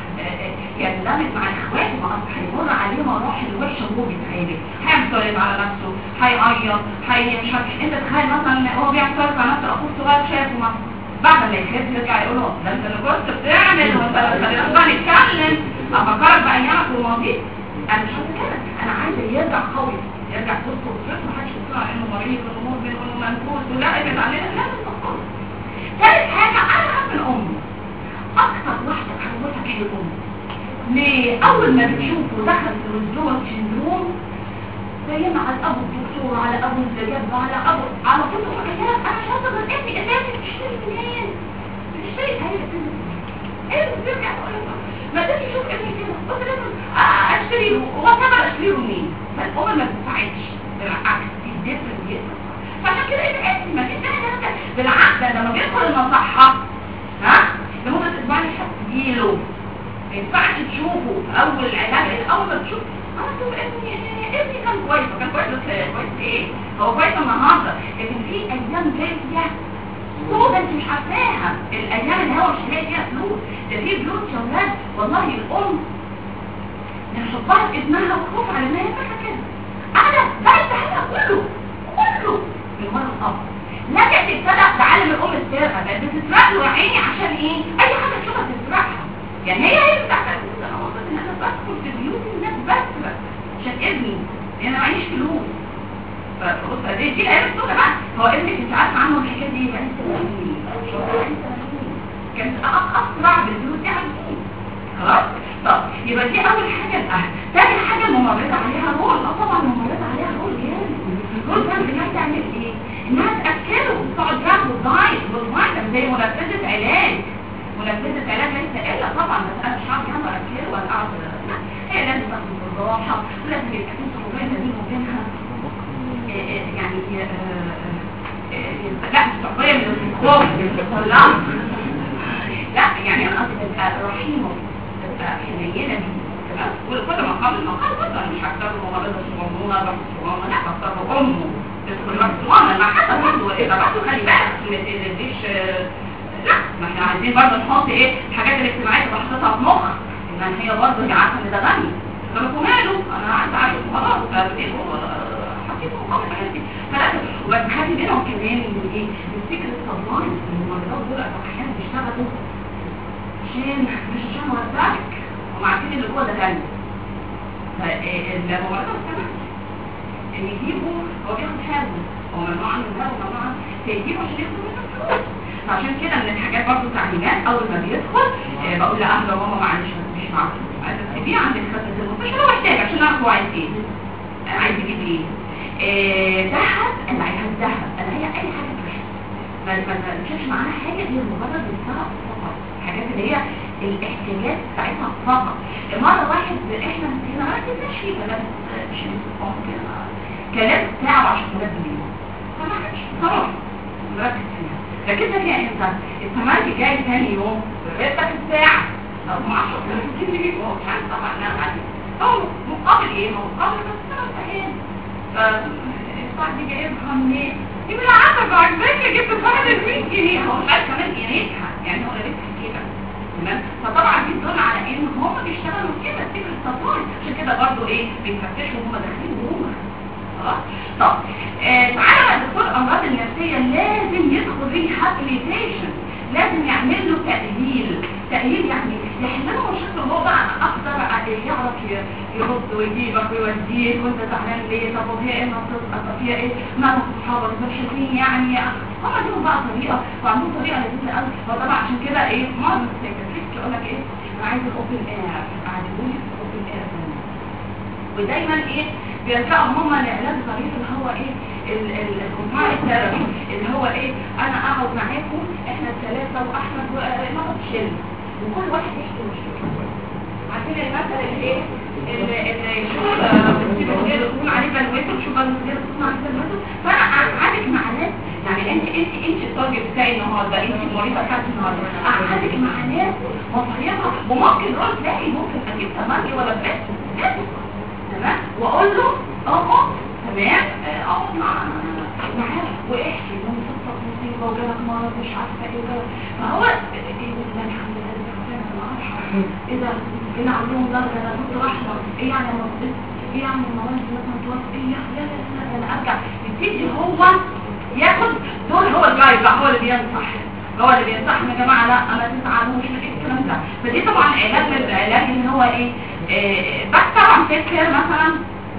C: يندمج مع اخواته ما اصل هيمر عليه مراحل وحشه وهو بيتعالج هيعمل تواليت على نفسه هيعيط هي مش عارف انت تخيل مثلا هو بيعمل تواليت على نفسه اخوه الصغير شافه مثلا بعد ما يخف يرجع يقول له ده انت اللي كنت بتعمل وانت اللي خلينا بقى نتكلم افكرك بايامك وماضيك انا مش عايزه كده انا عايزه يرجع قوي يرجع وسط اسرته محدش يطلع انه مريض وانه مدمن وانه منفوس ولا ابعد علينا لازم تفكر ثالث حاجه انا هم الام اكتر واحده تحولتك هي الام ليه اول ما بتشوفه دخل في الزوج سندروم زي على ابو الدكتور على ابو الزجاج على ابو على طول حكايات انا مش هقدر من ابني اساسي بتشتري منين بتشتري هاي ايه اللي بترجع تقول لك ما تجي تشوف ابني كده قلت لازم اشتري له وطبعا اشتري له منين فالام ما بتساعدش بالعكس بيدفن بيدفن فعشان كده ابني ما فيش حاجه بالعكس ده لما بيدخل المصحه ها لمده اسبوعين هتجيله ما ينفعش تشوفه في اول العلاج اول ما تشوف انا شوف ابني ابني كان كويس كان كويس بس كويس ايه هو كويس النهارده لكن في ايام جايه هو ده انت مش عارفاها الايام اللي هو مش هيلاقي فيها فلوس ده في فلوس يا ولاد والله الام نحطها في ابنها وخوف على انها فاكره كده انا بعد هذا كله كله من ورا الاب لكن تبتدى تعلم الام السرقه بقت بتسرق له عيني عشان ايه اي حاجه تشوفها تسرقها يعني هي هي بتاعت انا واثق ان انا بدخل في بيوت الناس بس بس عشان ابني لان انا معيش فلوس فبص دي دي الايام السوداء بقى هو ابنك انت عارفه عنه الحكايه دي بقى كانت اسرع بالفلوس دي عارفين خلاص طب يبقى دي اول حاجه الاهل تاني حاجه الممرضه عليها رول اه طبعا الممرضه عليها رول جامد رول جامد انها تعمل ايه انها تاكله تقعد تاخد دايت والدايت زي منفذه علاج منفذه علاج ليس الا طبعا بس انا مش كده ولا اقعد لا هي لازم تاخد بالراحه ولازم يبقى في صحوبيه ما بينه وبينها آه، آه، يعني آه، آه، آه، لا مش صحوبيه من الخوف لا لا يعني انا قصدي تبقى رحيمه تبقى حنينه بيه تمام وكل ما قبل ما قبل برضه انا مش هختار له مغرضه صغنونه ضغط صغنونه لا هختار له امه تدخل وقت صغنونه مع حسب برضه ايه برضه خلي بالك ما تديش لا ما احنا عايزين برضه نحط ايه الحاجات الاجتماعيه تبقى حاططها في مخك ان هي برضه هي عارفه ان ده غني طب ماله انا عايز اعرف خلاص فايه حطيته مقابل الحاجات دي فلازم وبس خلي بينهم كمان من ايه من فكره الصدمات الممرضات دول احيانا بيشتغلوا عشان مش عشان مرتبك هم عارفين اللي جوه ده غني فالممرضه بتعمل ان يجيبوا هو بياخد حاجه هو ممنوع عنه ده وممنوع عنه فيجيبوا عشان ياخدوا منه فلوس فعشان كده من الحاجات برضه تعليمات اول ما بيدخل آه، بقول لاهله وماما معلش مش معاه فلوس عايز تسيبيه عند الخزنه المستشفى هو محتاج عشان نعرف هو عايز ايه آه، عايز يجيب ايه آه، ذهب انا عايزها الذهب انا هي اي حاجه تروح ما ما ما تشوفش معاها حاجه هي مجرد الثراء فقط الحاجات اللي هي الاحتياجات بتاعتها فقط مره واحد احنا هنا ما ركزناش فيه كلام مش كده كلام ساعه و10 جنيه فما حدش صراحه مركز فيها ركزنا فيها امتى؟ السماعي جاي ثاني يوم رتبك الساعه لو ما 10 جنيه هو مش عارف طبعا انا عادي هو مقابل ايه؟ هو مقابل بس ثلاث ايام فالساعه دي جايبها منين؟ يقول لي عارفه بعجبك جبت فرد ال 100 جنيه هو مش عارف كمان قيمتها يعني هو لابسها كده تمام فطبعا دي تدل على ان هم بيشتغلوا كده فكره التطوير عشان كده برضه ايه بيفتشوا هم داخلين جوه خلاص طب آه تعالى بقى دكتور الامراض النفسيه لازم يدخل ريهابيليتيشن لازم يعمل له تاهيل تاهيل يعني يحل له مشاكله هو بقى اقدر عليه يعرف ي- يرد ويجيبك ويوديك وانت زعلان ليه طب وهي ايه نصيب طب هي ايه ما صحابك مبسوطين يعني هم ليهم بقى طريقه وعندهم طريقه لذيذه قوي هو طبعا عشان كده ايه معظم السايكاتريست يقول لك ايه انا عايز الاوبن اير قاعدين في الاوبن اير ودايما ايه بيلجأوا هم لعلاج ظريف اللي هو ايه الكومبايل ثيرابي اللي هو ايه انا اقعد معاكم احنا الثلاثه واحمد ونقعد شل وكل واحد يحكي مشكلته عارفين المثل اللي ايه اللي اللي شو بتجيب الغير تكون عليه بنوته وشو الغير تكون عليه بنوته فانا اقعدك مع ناس يعني انت انت انت التارجت بتاعي النهارده انت المريضه بتاعتي النهارده اقعدك مع ناس مصريفه وممكن رول تلاقي ممكن اجيب ثمانية ولا بس تمام واقول له اه تمام اه اقعد مع معاه واحكي لو مصطفى مصيبه وجالك مرض مش عارفه ايه ده فهو ايه ده الحمد لله ده ربنا الارحم ايه ده هنا عندهم درجه انا كنت رحمه ايه يعني لما بصيت ايه يعني المواد مثلا توصل ايه يا لا لا لا ده انا ارجع يبتدي هو ياخد دور هو الجايد بقى هو اللي بينصح هو اللي بينصحنا يا جماعه لا ما تزعلوش من ايه الكلام ده فدي طبعا علاج من العلاج اللي هو ايه آه، بس طبعا فكر مثلا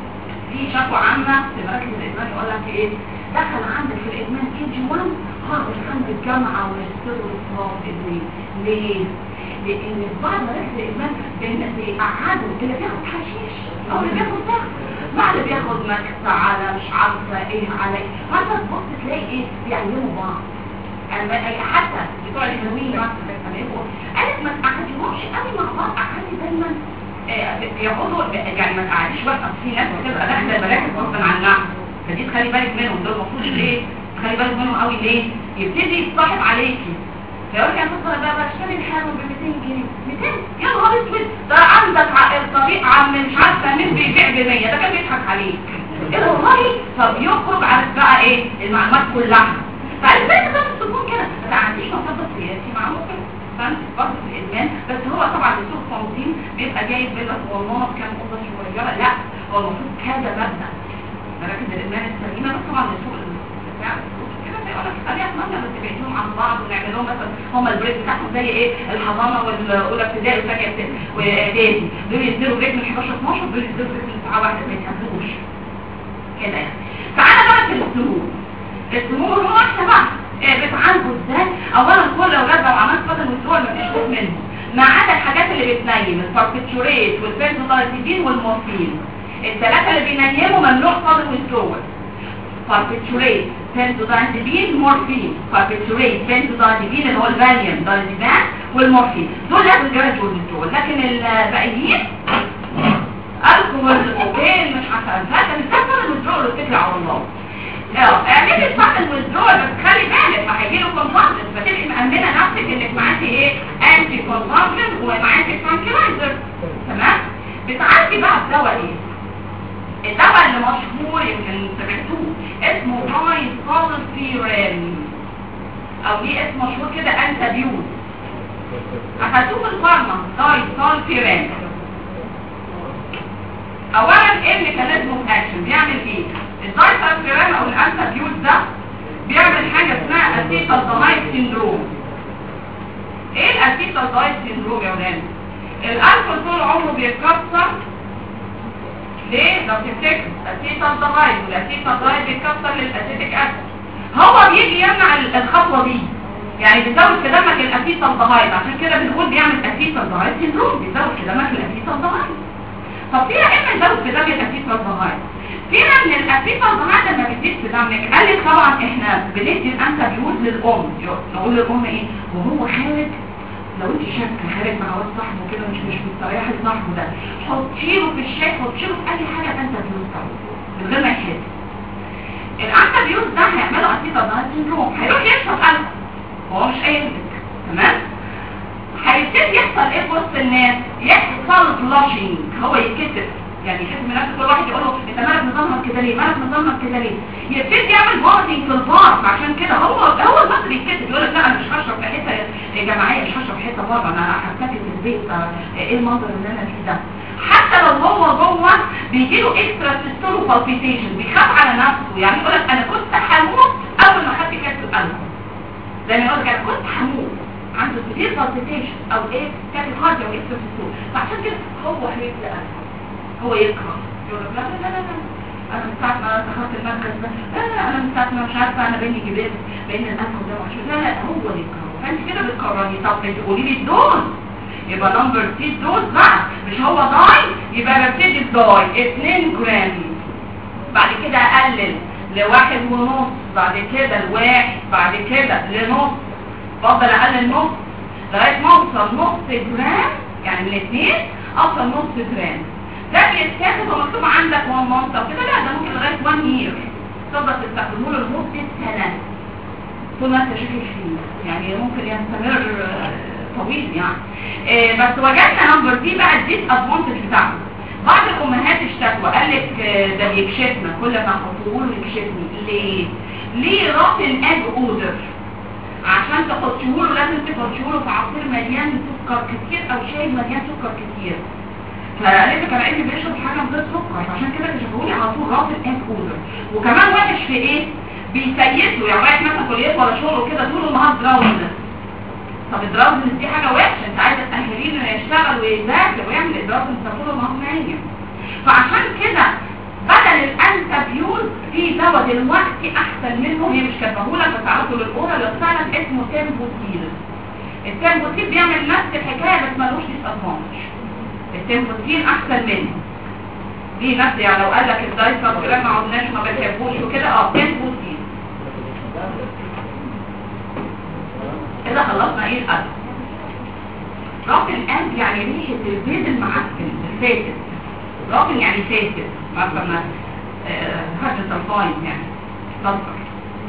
C: في شكوى عامة في مراكز الإدمان يقول لك إيه دخل عندك في الإدمان كي جي 1 خرج عند الجامعة وماجستير ودكتوراه في الإدمان ليه؟ لأن في بعض مراكز الإدمان بين- بيقعدوا اللي بياخد حشيش أو اللي بياخد ده مع اللي بياخد مكسة على مش عارفة إيه على إيه فأنت تبص تلاقي إيه بيعلموا بعض أنا حتى بتوع الهروين مثلا لما يبقوا قالت ما تقعديهمش قوي مع بعض قعدي دايما آه، بيقعدوا يعني ما تقعديش بس أصل في ناس بتبقى داخله المراكز غصبا عنها فدي تخلي بالك منهم دول المفروض ليه تخلي بالك منهم قوي ليه يبتدي يتصاحب عليكي فيقول لك انا بص بقى بشتري الحاجه ب 200 جنيه 200 يا نهار اسود ده عندك ع- الطريق عم مش عارفه مين بيبيع ب 100 ده كان بيضحك عليك ايه ده والله فبيخرج عارف بقى ايه المعلومات كلها فالبنت ده مش تكون كده ما عنديش مصدر سياسي مع ممكن فانت برضه في الادمان بس هو طبعا السوق التنظيم بيبقى جايب بيقول والله كام اوضه صغيره لا هو المفروض كذا مبنى مراكز الادمان السليمه بس طبعا السوق بتاع السوق كده فيقول لك انا اتمنى بس تبعدهم عن بعض ونعمل لهم مثلا هم البريك بتاعهم زي ايه الحضانه والاولى ابتدائي وثانيه ابتدائي واعدادي دول يديروا بريك من 11 12 دول يديروا بريك من الساعه 1 ما يتهزوش كده يعني تعالى بقى في السلوك السموم هو احنا بقى إيه بتعالجوا ازاي اولا كل اولاد لو عملت بدل ويدرول مفيش خوف منهم ما عدا الحاجات اللي بتنيم الباربيتوريت والبنزودايزيبين والمورفين الثلاثه اللي بينيموا ممنوع صادر ويدرول باربيتوريت بنزودايزيبين مورفين باربيتوريت بنزودايزيبين اللي هو الفاليوم دايزيبان والمورفين دول لازم جراجوال دول لكن الباقيين الكحول اوكي مش عارفه هذا الكفر الويدرول واتكل على الله اه اعملي صح الويدرول بس خلي بالك ما هيجي له كونفرجن فتبقي مأمنه نفسك انك معاكي ايه انتي كونفرجن ومعاكي ترانكلايزر تمام بتعالجي بقى الدواء ايه الدواء اللي مشهور يمكن سمعتوه اسمه ترايسولفيرين او ليه اسم مشهور كده انتابيوز اخدتوه في الفارما ترايسولفيرين اولا ايه الميكانيزم اوف اكشن بيعمل ايه الدايسالفيرين او الانتابيوز ده بيعمل حاجه اسمها اسيتالدهايد سيندروم ايه الاسيتالدهايد سيندروم يا ولاد الالكول طول عمره بيتكسر ليه لو تفتكر اسيتالدهايد والاسيتالدهايد بيتكسر للاسيتيك اسيد هو بيجي يمنع ال- الخطوه دي يعني بيزود في دمك الاسيتالدهايد عشان كده بنقول بيعمل اسيتالدهايد سيندروم بيزود في دمك الاسيتالدهايد طب فيها ايه ما يزود في دم الاسيتالدهايد فينا من الاسيتالدهايد لما بتزيد في دمك قال لك طبعا احنا بندي الانتابيوز للام نقول للام ايه وهو خارج لو انت شاكه خارج مع واد صاحبه كده مش مش مستريحه لصاحبه ده حطيله في الشاي حطيله في اي حاجه انتابيوز طبعا من غير ما يحس الانتابيوز ده هيعمله اسيتالدهايد سيندروم هيروح يشرب الكحول هو مش قايل لك تمام هيبتدي يحصل ايه في وسط الناس يحصل فلاشينج هو يتكتب يعني يحس من نفسه كل واحد يقول له انت مالك مظلمك كده ليه مالك مظلمك كده ليه يبتدي يعمل فوميتنج في البار عشان كده هو هو المصري يتكتب يقول لك لا انا مش هشرب في حته جماعيه مش هشرب في حته بره انا هحتفل في البيت آه، ايه المنظر اللي انا فيه ده حتى لو هو جوه بيجي له اكسترا سيستول بالبيتيشن بيخاف على نفسه يعني يقول لك انا كنت هموت اول ما خدت كاس القلب زي ما يقول لك انا كنت هموت عنده كتير بالبيتيشن او ايه كانت هارد او اكسترا سيستول فعشان كده هو هيبدا هو يكره يقول لك لا لا لا لا لا. انا من ساعه ما دخلت المركز ده لا لا انا من ساعه ما مش عارفه انا بيني جبال بين الانف ده وعشان لا لا هو يكره فانت كده بتكرهني طب انت قولي لي الدوز يبقى نمبر سي دوز بقى مش هو داي يبقى ببتدي بداي 2 جرام بعد كده اقلل لواحد ونص بعد كده لواحد بعد كده لنص بفضل اقلل نص لغايه ما اوصل نص جرام يعني من الاثنين اوصل نص جرام ده بيتاخد ومكتوب عندك 1 مونث او كده لا ده ممكن لغايه 1 يير تقدر تستخدمه له لمده سنه طول ما انت شاكك فيه يعني ممكن يستمر آه، طويل يعني آه، بس وجدنا نمبر دي بقى الديس ادفانتج بتاعته بعض الامهات اشتكوا قال لك آه، ده بيكشفنا كل ما احطه له يكشفني ليه ليه راتن اج اودر عشان تحطيه له لازم تحطيه له في عصير مليان سكر كتير او شاي مليان سكر كتير فقالت لك انا ابني بيشرب حاجه من غير سكر عشان كده كشفوا لي على طول راتن اج اودر وكمان وحش في ايه بيسيسوا يعني رايح مثلا كليه ولا شغل كده طول النهار دراوند طب الدراوند دي حاجه وحشه انت عايزه تاهليه انه يشتغل ويذاكر ويعمل الدراوند انت طول النهار نايم فعشان كده بدل الانتابيوز في دواء دلوقتي احسن منه هي مش كاتباهولك بس عرفته للاورا اللي فعلا اسمه تيمبوتيل التيمبوتيل بيعمل نفس الحكايه بس ملوش ديس ادفانتج التيمبوتيل احسن منه دي نفس يعني لو قال لك الدايت كده ما عدناش ما بنحبوش وكده اه تيمبوتيل كده خلصنا ايه القلب راكن القلب يعني ريحه البيض المعفن الفاتت راكن يعني فاتت مثلا حاجه صلفاين يعني صلفر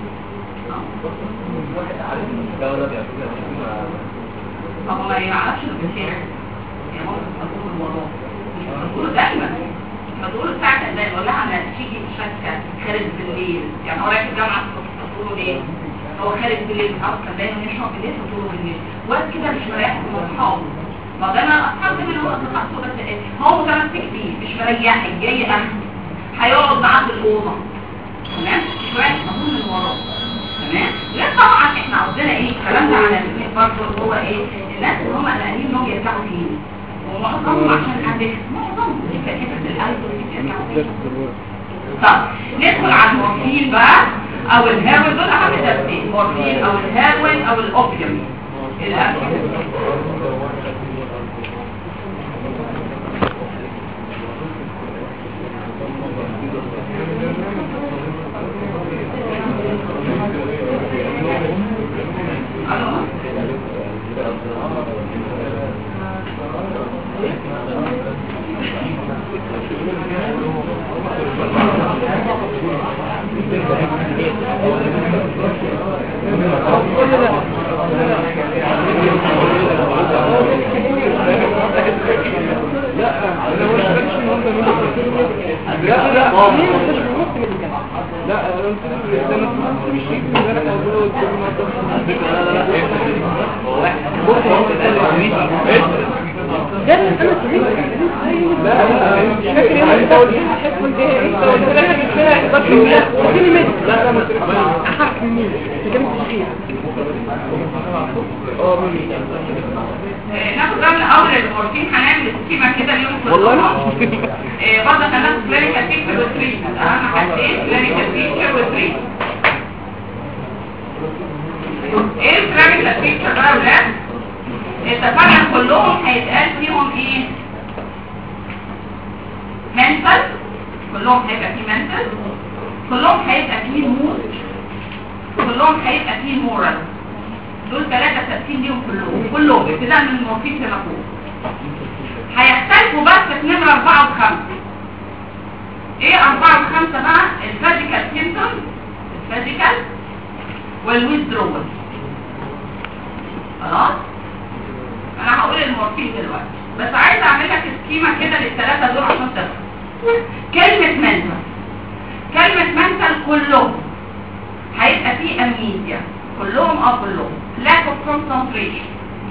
A: واحد عارف ان الدواء ده بيعمل
C: طب ما يعرفش البشير يعني ممكن تقول وراه مش بتقوله دايما بتقوله ساعة زي نقول لها انا تيجي شكة خارج بالليل يعني هو رايح الجامعة الصبح تقوله ليه هو خارج بالليل اصلا دايما يشرب بالليل فتقوله بالليل وقت كده مش مريح من اصحابه ما ده انا اصحابي من هو اصحابه بس إيه؟ هو متمسك بيه مش مريحك جاي اهل هيقعد معاه في الاوضه تمام مش رايح مضمون من وراه تمام لا طبعا احنا عندنا ايه كلامنا على الاثنين برضه اللي هو ايه الناس اللي هم قلقانين انهم يرجعوا تاني ومعظمهم عشان حدث معظمهم دي كانت القلب اللي بيرجعوا تاني طب ندخل على المورفين بقى او الهيروين دول اهم ترتيب مورفين او الهيروين او الاوبيوم الأكل.
B: لا لا ليه ما انتش بنص ميديكال لا انا قلت لك ده انا كنت مش فيك من انا موجود كل ما ده انا سمعت لا لا مش فاكر انا كنت قلت كنت ايه انت قلت لك كده بس لا اديني ميديكال لا لا ما تفهمش احرك منين انت كده مش فيها اه مين
C: آه، ناخد بقى من اول المورفين هنعمل سكيمه كده اليوم كله
B: والله
C: آه، برضه هناخد كلينيكال بيكتشر وتريتمنت اهم حاجتين كلينيكال بيكتشر وتريتمنت ايه الكلينيكال بيكتشر بقى يا ولاد اتفقنا كلهم هيتقال فيهم ايه منتال كلهم هيبقى فيه منتال كلهم هيبقى فيه مود كلهم هيبقى فيه مورال دول ثلاثة تقسيم ليهم كلهم كلهم ابتداء من المورفين فيما فوق هيختلفوا بس في نمرة أربعة وخمسة ايه أربعة وخمسة بقى الفاجيكال سيمتوم الفاجيكال والويزدرول خلاص انا هقول المورفين دلوقتي بس عايز اعمل لك سكيمة كده للثلاثة دول عشان تفهم كلمة منتال كلمة منتال كلهم هيبقى فيه امنيزيا كلهم اه كلهم lack of concentration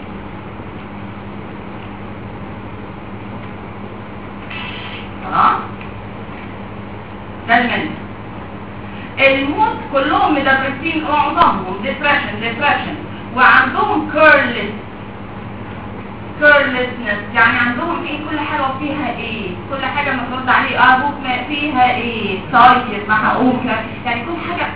C: خلاص ده المنتال الموت كلهم مدرسين معظمهم depression depression وعندهم careless carelessness يعني عندهم ايه كل حاجة فيها ايه كل حاجة المفروض عليه ابوك ما فيها ايه طيب محقوك يعني كل حاجة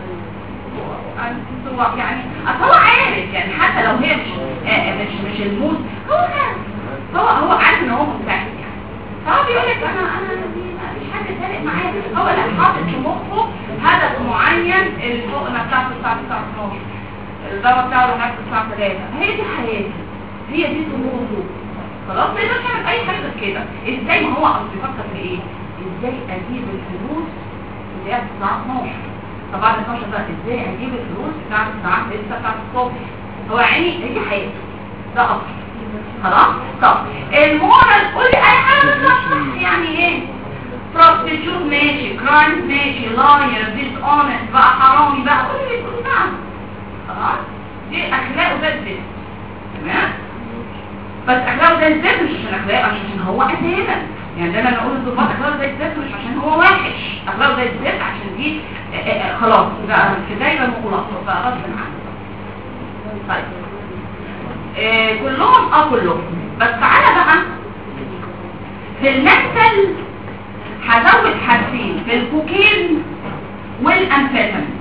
C: هو يعني أصل هو عارف يعني حتى لو هي مش آه، مش مش الموت هو عارف هو هو عارف ان هو مستحيل يعني فهو بيقول لك انا انا دي ما فيش حاجه فارق معايا هو لا حاطط في مخه هدف معين الحقنه بتاعته الساعه 9 12 الدواء بتاعه لغايه الساعه 3 هي دي حياتي هي دي طموحه خلاص ما يقدرش يعمل اي حاجه غير كده ازاي ما هو اصل بيفكر في ايه ازاي اجيب الفلوس اللي هي الساعه 12 طب بعد 12 بقى ازاي اجيب الفلوس بتاعت الساعه 6 بتاعت الصبح هو عيني هي حياته ده اصل خلاص طب المورال قول لي اي حاجه بالظبط يعني ايه prostitute ماشي كرايم ماشي لاير ديس اونست بقى حرامي بقى قول لي كل ده خلاص دي اخلاقه ده الزفت تمام بس اخلاقه ده الزفت مش عشان اخلاقه عشان هو اساسا يعني ده انا اقول الضباط اخلاقه ده الزفت مش عشان هو وحش اخلاقه ده الزفت عشان دي آه، آه، آه، خلاص بقى في دايره مغلقه بقى غصب عنه طيب آه، كلهم اه كلهم بس تعالى بقى في المنتل هزود حاجتين في الكوكين والانفيتامين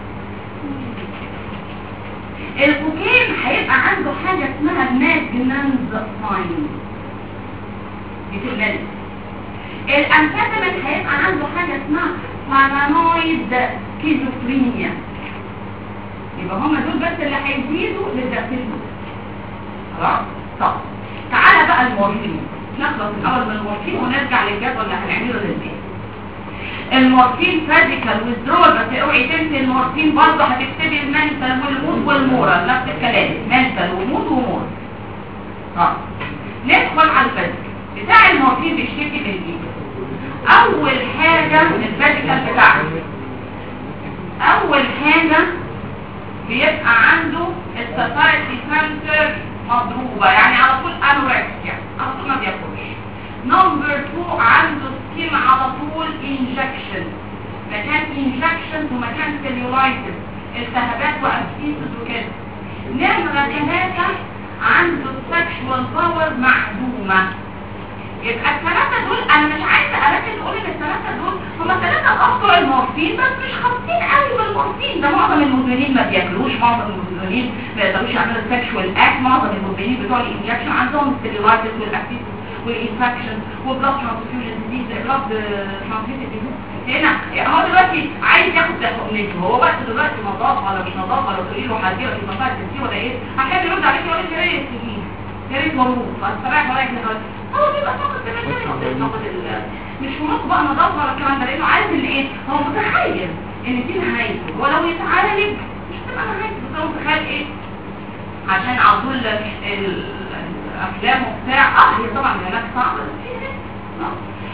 C: الكوكين هيبقى عنده حاجة اسمها ماجنانز ساين دي في المنتل الانفيتامين هيبقى عنده حاجة اسمها بارانويد سكيزوفرينيا يبقى هما دول بس اللي هيزيدوا للدكتور خلاص طب تعالى بقى المورفين نخلص الاول من المورفين ونرجع للجدول اللي هنعمله للبيت المورفين فازيكال ويزدرول بس اوعي تنسي المورفين برضه هتكتبي المنتال والمود والمورال نفس الكلام منتال ومود ومورال طب ندخل على الفازيكال بتاع المورفين بيشتكي بالايه اول حاجه من الفازيكال بتاعه اول حاجه بيبقى عنده الساتايتي سنتر مضروبة يعني على طول انوركسيا على طول ما بياكلش نمبر 2 عنده سكين على طول انجكشن مكان انجكشن ومكان سيلولايتس التهابات وابسيسز وكده نمرة ثلاثة عنده سكشوال باور معدومة يبقى الثلاثة دول انا مش عايزة اركز اقول ان الثلاثة دول هما ثلاثة افكار المورفين بس مش خاصين قوي بالمورفين ده معظم المدمنين ما بياكلوش معظم المدمنين ما يقدروش يعملوا سكشوال اكت معظم المدمنين بتوع الانجكشن عندهم الستيرويدز والابسيس والانفكشن والبلاد ترانسفيوجن ديزيز بلاد ترانسفيوجن ديزيز هنا هو دلوقتي عايز ياخد تحقنته هو بس دلوقتي نظافه ولا مش نظافه ولا تقولي له هديله في مصاري تنسيه ولا ايه هحب يرد عليك يقول لك يا ريت تجيب يا ريت موجود فاستراح وراك دلوقتي هو بيبقى فقط فقط مش في مخه بقى نظافه ولا الكلام ده لانه عارف ان ايه هو متخيل ان دي نهايته ولو يتعالج مش تبقى نهايته بس هو متخيل ايه عشان على طول ال- الافلام وبتاع اه هي طبعا العلاج صعب بس في ناس- آه.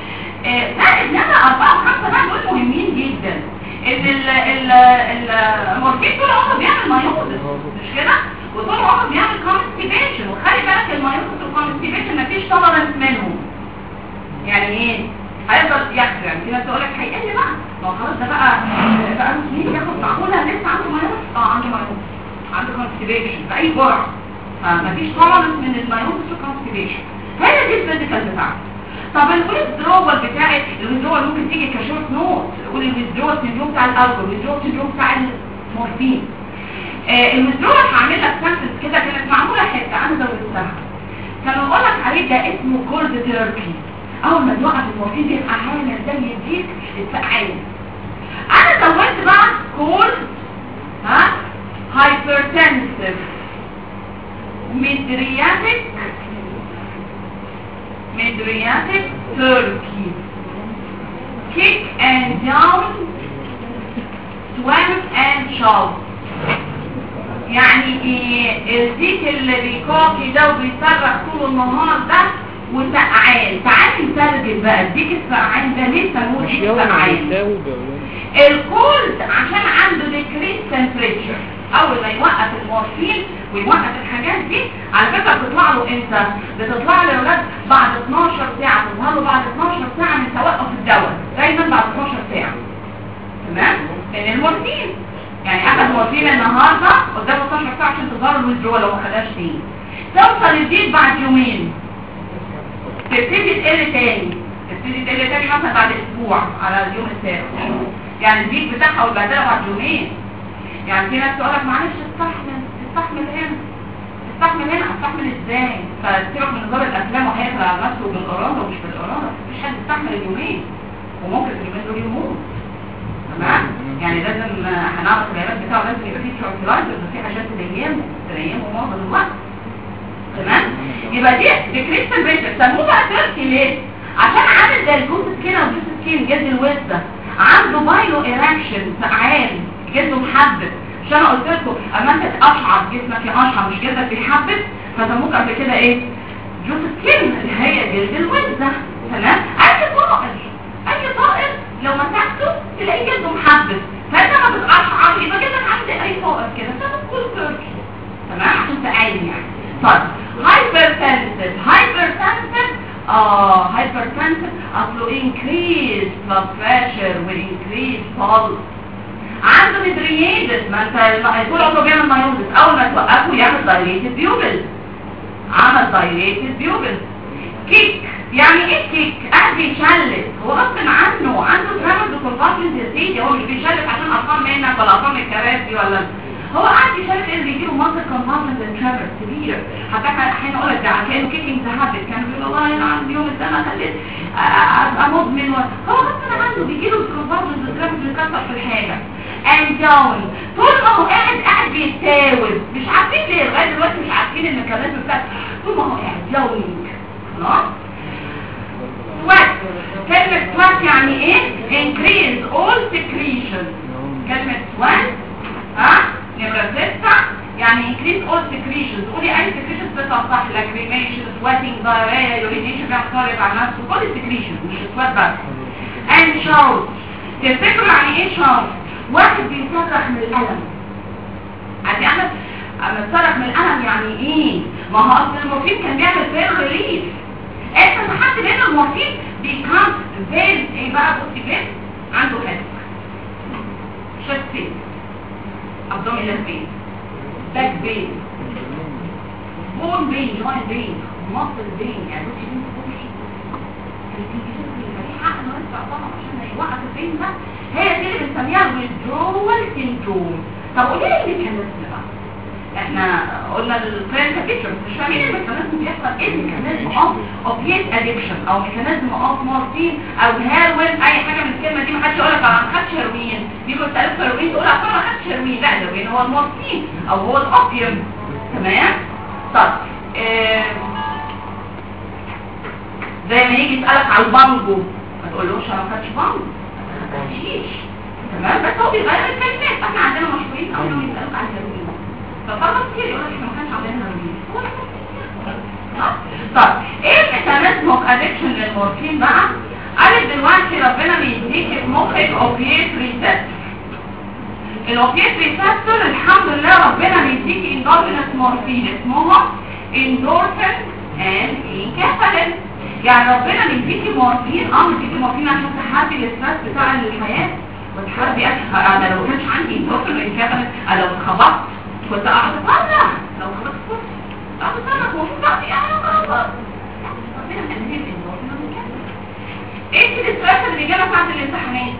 C: آه، لا انما اربعة وخمسة بقى دول مهمين جدا ان ال ال ال المورفين طول عمره بيعمل مايوزس مش كده وطول عمره بيعمل كونستيبيشن وخلي بالك المايوزس والكونستيبيشن مفيش تولرنس منهم يعني ايه هيفضل ياخد يعني في ناس تقول لك هيقل بقى ما هو خلاص ده بقى بقى له سنين ياخد معقوله لسه عنده مايوزس اه عنده مايوزس عنده كونستيبيشن في اي جرعه فمفيش تولرنس من المايوزس والكونستيبيشن هي دي الفيزيكال بتاعته طب الويزدرول بتاعت الويزدرول ممكن تيجي كشورت نوت تقول الويزدرول سيندروم بتاع الاول الويزدرول سيندروم بتاع المورفين آه الويزدرول هعمل لك سنتنس كده كانت معموله حته انا زودتها كانوا يقول لك عليه ده اسمه كولد تيركي اول ما توقف المورفين بيبقى عامل زي الديك السقعان انا زودت بقى كولد ها هايبرتنسيف مدرياتيك Midriatic Turkey. Kick and down, swim and shout. يعني ايه الديك اللي بيكوكي ده وبيصرخ طول النهار ده وسقعان تعالي نترجم بقى الديك السقعان ده ليه سموه
B: مش
C: ديك
B: يوم
C: سقعان
B: بيساوي بيقولون
C: الكولد عشان عنده ديكريس تمبريتشر اول ما يوقف المورفين ويوقف الحاجات دي على فكره بتطلع له امتى بتطلع له يا اولاد بعد 12 ساعه تظهر له بعد 12 ساعه من توقف الدواء دايما بعد 12 ساعه تمام لان المورفين يعني اخذ مورفين النهارده قدامه 12 ساعه عشان تظهر له الويدرول لو ما خدهاش تاني توصل الديك بعد يومين تبتدي تقل تاني تبتدي تقل تاني مثلا بعد اسبوع على اليوم السابع يعني البيك بتاعها والبهدله بعد يومين يعني في ناس تقول لك معلش استحمل استحمل هنا استحمل هنا استحمل ازاي فتسيبك من نظام الافلام وهياكل على نفسه بالاراده ومش بالاراده مفيش حد يستحمل اليومين وممكن اليومين دول يموت تمام يعني لازم آه، هنعرف العلاج بتاعه لازم يبقى فيه ترانكلايزر وفي حاجات تنيمه تنيمه معظم الوقت تمام يبقى دي ديكريستال بريشر سموه بقى تركي ليه عشان عامل زي الجوز سكين او جوز سكين جلد الوزه عنده بايلو ايراكشن سقعان جلده محبب مش انا قلت لكم اما انت تقشعر جسمك يقشعر مش جلدك بيحبب فسموك قبل كده ايه جوز سكين اللي هي جلد الوزه تمام اي طائر اي طائر لو مسكته تلاقيه جلده محبب فانت ما بتقشعر يبقى جلدك عامل زي اي طائر كده سموك كل تركي تمام عشان تعالي يعني طيب hypertensive hypertensive اه hypertensive اصله increase blood pressure و increase pulse عنده مدريادس ما انت طول عمره بيعمل مايوزس اول ما توقفه يعمل dilated pupil عمل dilated pupil كيك يعني ايه كيك قاعد بيشلت هو غصب عنه عنده ترامز وكونفاكشن ديزيز هو مش بيشلت عشان ارقام منك ولا ارقام الكراسي ولا هو قاعد يشلت اللي بيجيله منطق كونفاكشن ترامز كبير حتى كان احيانا اقول لك ده كانه كيكينج ذهبت كان بيقول والله انا عندي يوم السنه خليت ابقى مدمن و- هو غصب عنه بيجيله كونفاكشن ترامز بيكسر في الحاجه and down طول ما هو قاعد قاعد بيتاوب مش عارفين ليه لغايه دلوقتي مش عارفين الميكانيزم بتاعته طول ما هو قاعد داونينج خلاص sweat كلمة sweat يعني ايه increase all secretion كلمة sweat ها نمرة ستة يعني increase all secretions قولي اي secretions بتطلع صح lacrimation sweating diarrhea urination بيعمل طارق على نفسه كل secretions مش sweat بس and shout تفتكروا يعني ايه shout واحد بيصرخ من الألم عادي انا اما تصرخ من الألم يعني ايه ما هو اصل المورفين كان بيعمل فين ريليف انت سحبت منه المورفين بيكام فين ايه بقى بصي فين عنده هيد شست فين ابدومينال فين باك فين بون فين جوين فين مصل فين يعني بصي فين بصي حق انه يدفع طبعا عشان يوقف الفين ده هي دي اللي بنسميها الويدرول سيندروم طب قولي لي الميكانيزم بقى احنا قلنا الكلينيكال بيكتشر مش فاهمين الميكانيزم بيحصل ايه الميكانيزم اوف اوبيات ادكشن او ميكانيزم اوف مورفين او هيروين اي حاجه من الكلمه دي ما حدش يقول لك انا ما خدتش هيروين بيجوا يسالوك هيروين تقول اصل انا ما خدتش هيروين لا الهيروين هو المورفين او هو الاوبيوم تمام طب آه، زي ما يجي يسالك على البانجو ما تقولوش انا ما خدتش بانجو ما خدتش تمام بس هو بيغير الكلمات احنا عندنا مشهورين قوي لو يسالوك على الهيروين فطبعا كتير يقول لك احنا ما كانش عندنا هيروين هو ده. طب ايه الميكانيزم اوف ادكشن للمورفين بقى قالت دلوقتي ربنا بيديك في مخك اوبيت ريسبتور الاوبيت ريسبتور الحمد لله ربنا بيديك اندورفينس مورفين اسمهم اندورفين اند انكفالين يعني ربنا بيديكي مورفين اه بيديكي مورفين عشان تحاربي الاسترس بتاع الحياه وتحاربي اكل انا لو كانش عندي اندورفين وانكفالين انا لو اتخبطت كنت قاعده اتصنع لو خبطت كنت قاعده اتصنع المفروض بقى يعني خلاص ربنا مديني الاندورفين والانكفالين ايه الاسترس اللي بيجينا ساعه الامتحانات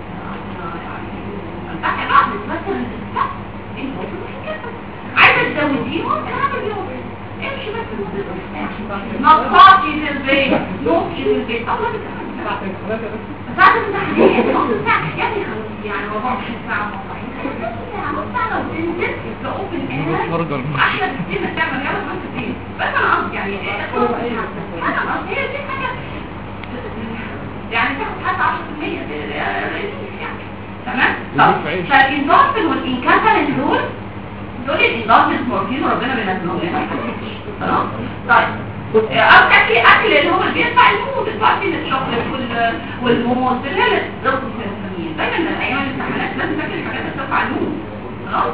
C: امتحان بعض الاسترس اللي عايزه تزوديهم اعمل يوم امشي بس نقاطي في البيت نقطي في البيت الله بتعمل ساعة التحديد نص ساعة يا ابني خلاص يعني 24 ساعة مطلعين نص ساعة لو تنزل تقوم الآن أحلى بكتير ما تعمل رياضة ما كتير بس أنا قصدي يعني أنا قصدي هي دي حاجة يعني تاخد حتى 10% يعني تمام؟ طب فالإندورفين والإنكافالين دول دول الإندورفين مورفين وربنا بينزلهم لنا خلاص؟ طيب او تاكلي اكل اللي هو اللي بيدفع الموت الباكين الشوكليت وال والموز اللي هي الضغط السمين دايما ايام الامتحانات لازم تاكلي الحاجات اللي بتدفع الموت خلاص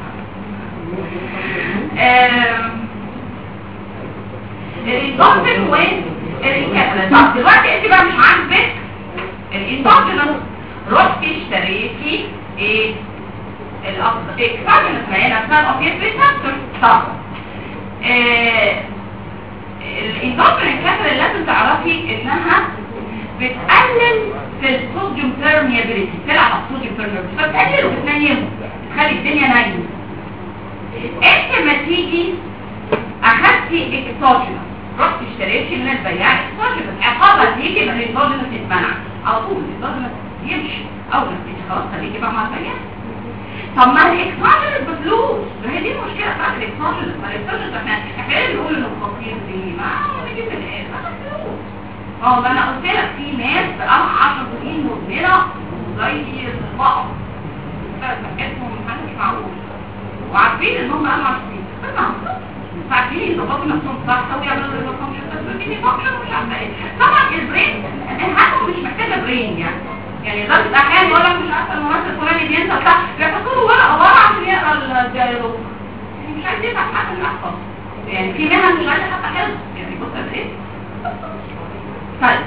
C: الانضافن والانكاتلين طب دلوقتي انت بقى مش عاجبك الانضافن رحتي اشتريتي ايه الاكسجين ما هي نفسها الاوبيت ريسبتور طب الإضافة الكاترة اللي لازم تعرفي إنها بتقلل في الصوديوم بيرميابيليتي تلعب على الصوديوم بيرميابيليتي فبتقلل وبتنيمه تخلي الدنيا نايمة انت ما تيجي اخدتي اكسوجينس رحت اشتريتي من البياع اكسوجينس عقابة تيجي من الاكسوجينس يتمنع على طول الاكسوجينس يمشي اول ما تيجي خلاص خليكي بقى مع البياع طب ما الاكسوجينس بفلوس ما هي دي المشكله بتاعت الاكسوجينس ما الاكسوجينس احنا احنا ليه بنقول انه خطير ليه ما هو بيجيب من ايه ما فلوس اه ما انا قلت لك في ناس بقالها 10 سنين مدمنه زي البقر اسمهم مش معقول وعارفين ان هم قالوا 10 سنين بس معقول فاكرين يظبطوا نفسهم صح ويعملوا زي الفانكشن بس بيدي فانكشن مش عارفه ايه طبعا البرين الهاكم مش محتاجه برين يعني يعني لدرجه احيانا يقول لك مش عارفه الممثل الفلاني بينسى بتاع بيحطوا له ورقه ورا عشان يقرا الديالوج يعني مش عايز يفهم حاجه من الاحفظ يعني في مهن مش عايزه حتى حفظ يعني بص قد ايه طيب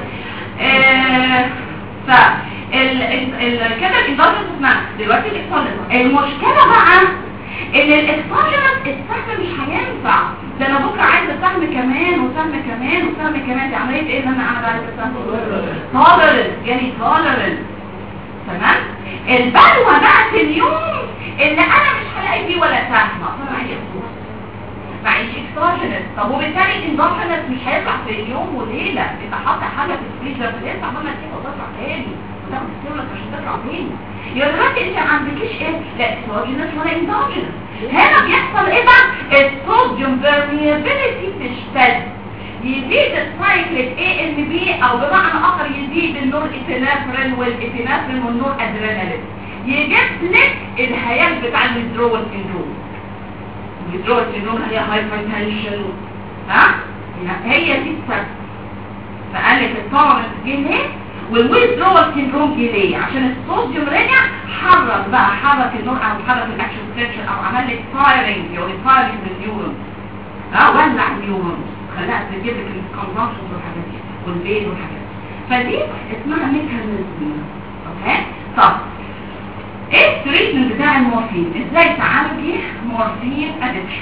C: آه ف ال ال كده الاندوجينس اسمها دلوقتي الاكسوجينس المشكله بقى ان الاكسوجينس السهم مش هينفع ده انا بكره عايزه سهم كمان وسهم كمان وسهم كمان دي عمليه ايه اللي انا عامله عايزه سهم تولرنس يعني تولرنس تمام البلوه بقى في اليوم اللي انا مش هلاقي فيه ولا سهم اصلا معيش فلوس معيش اكسوجينس طب وبالتالي الاندوجينس مش هيطلع في يوم وليله انت حاطه حاجه في الفريزر بتطلع عمال تيجي وتطلع تاني وتاخد السيرولك عشان تطلع تاني يا دلوقتي انت ما عندكيش ايه لا اكسوجينس ولا اندوجينس هنا بيحصل ايه بقى الصوديوم بيرميابيليتي تشتد يزيد السايكليك اي ام بي او بمعنى اخر يزيد النور ابينفرين والابينفرين والنور ادرينالين يجيب لك الهيال بتاع الويدرول سيندروم الويدرول سيندروم هي هايبرتنشن ها هي دي السبب فقال لك التورنس جه ليه والويدرول سيندروم جه ليه عشان الصوديوم رجع حرك بقى حرك النور او حرك الاكشن سيكشن او عمل لك فايرنج او فايرنج للنيورون اه ولع النيورون خلاها تجيب لك الكونسامشن والحاجات دي والبين والحاجات دي فدي اسمها ميكانيزم اوكي طب ايه التريتمنت بتاع المورفين ازاي تعالجي مورفين ادكشن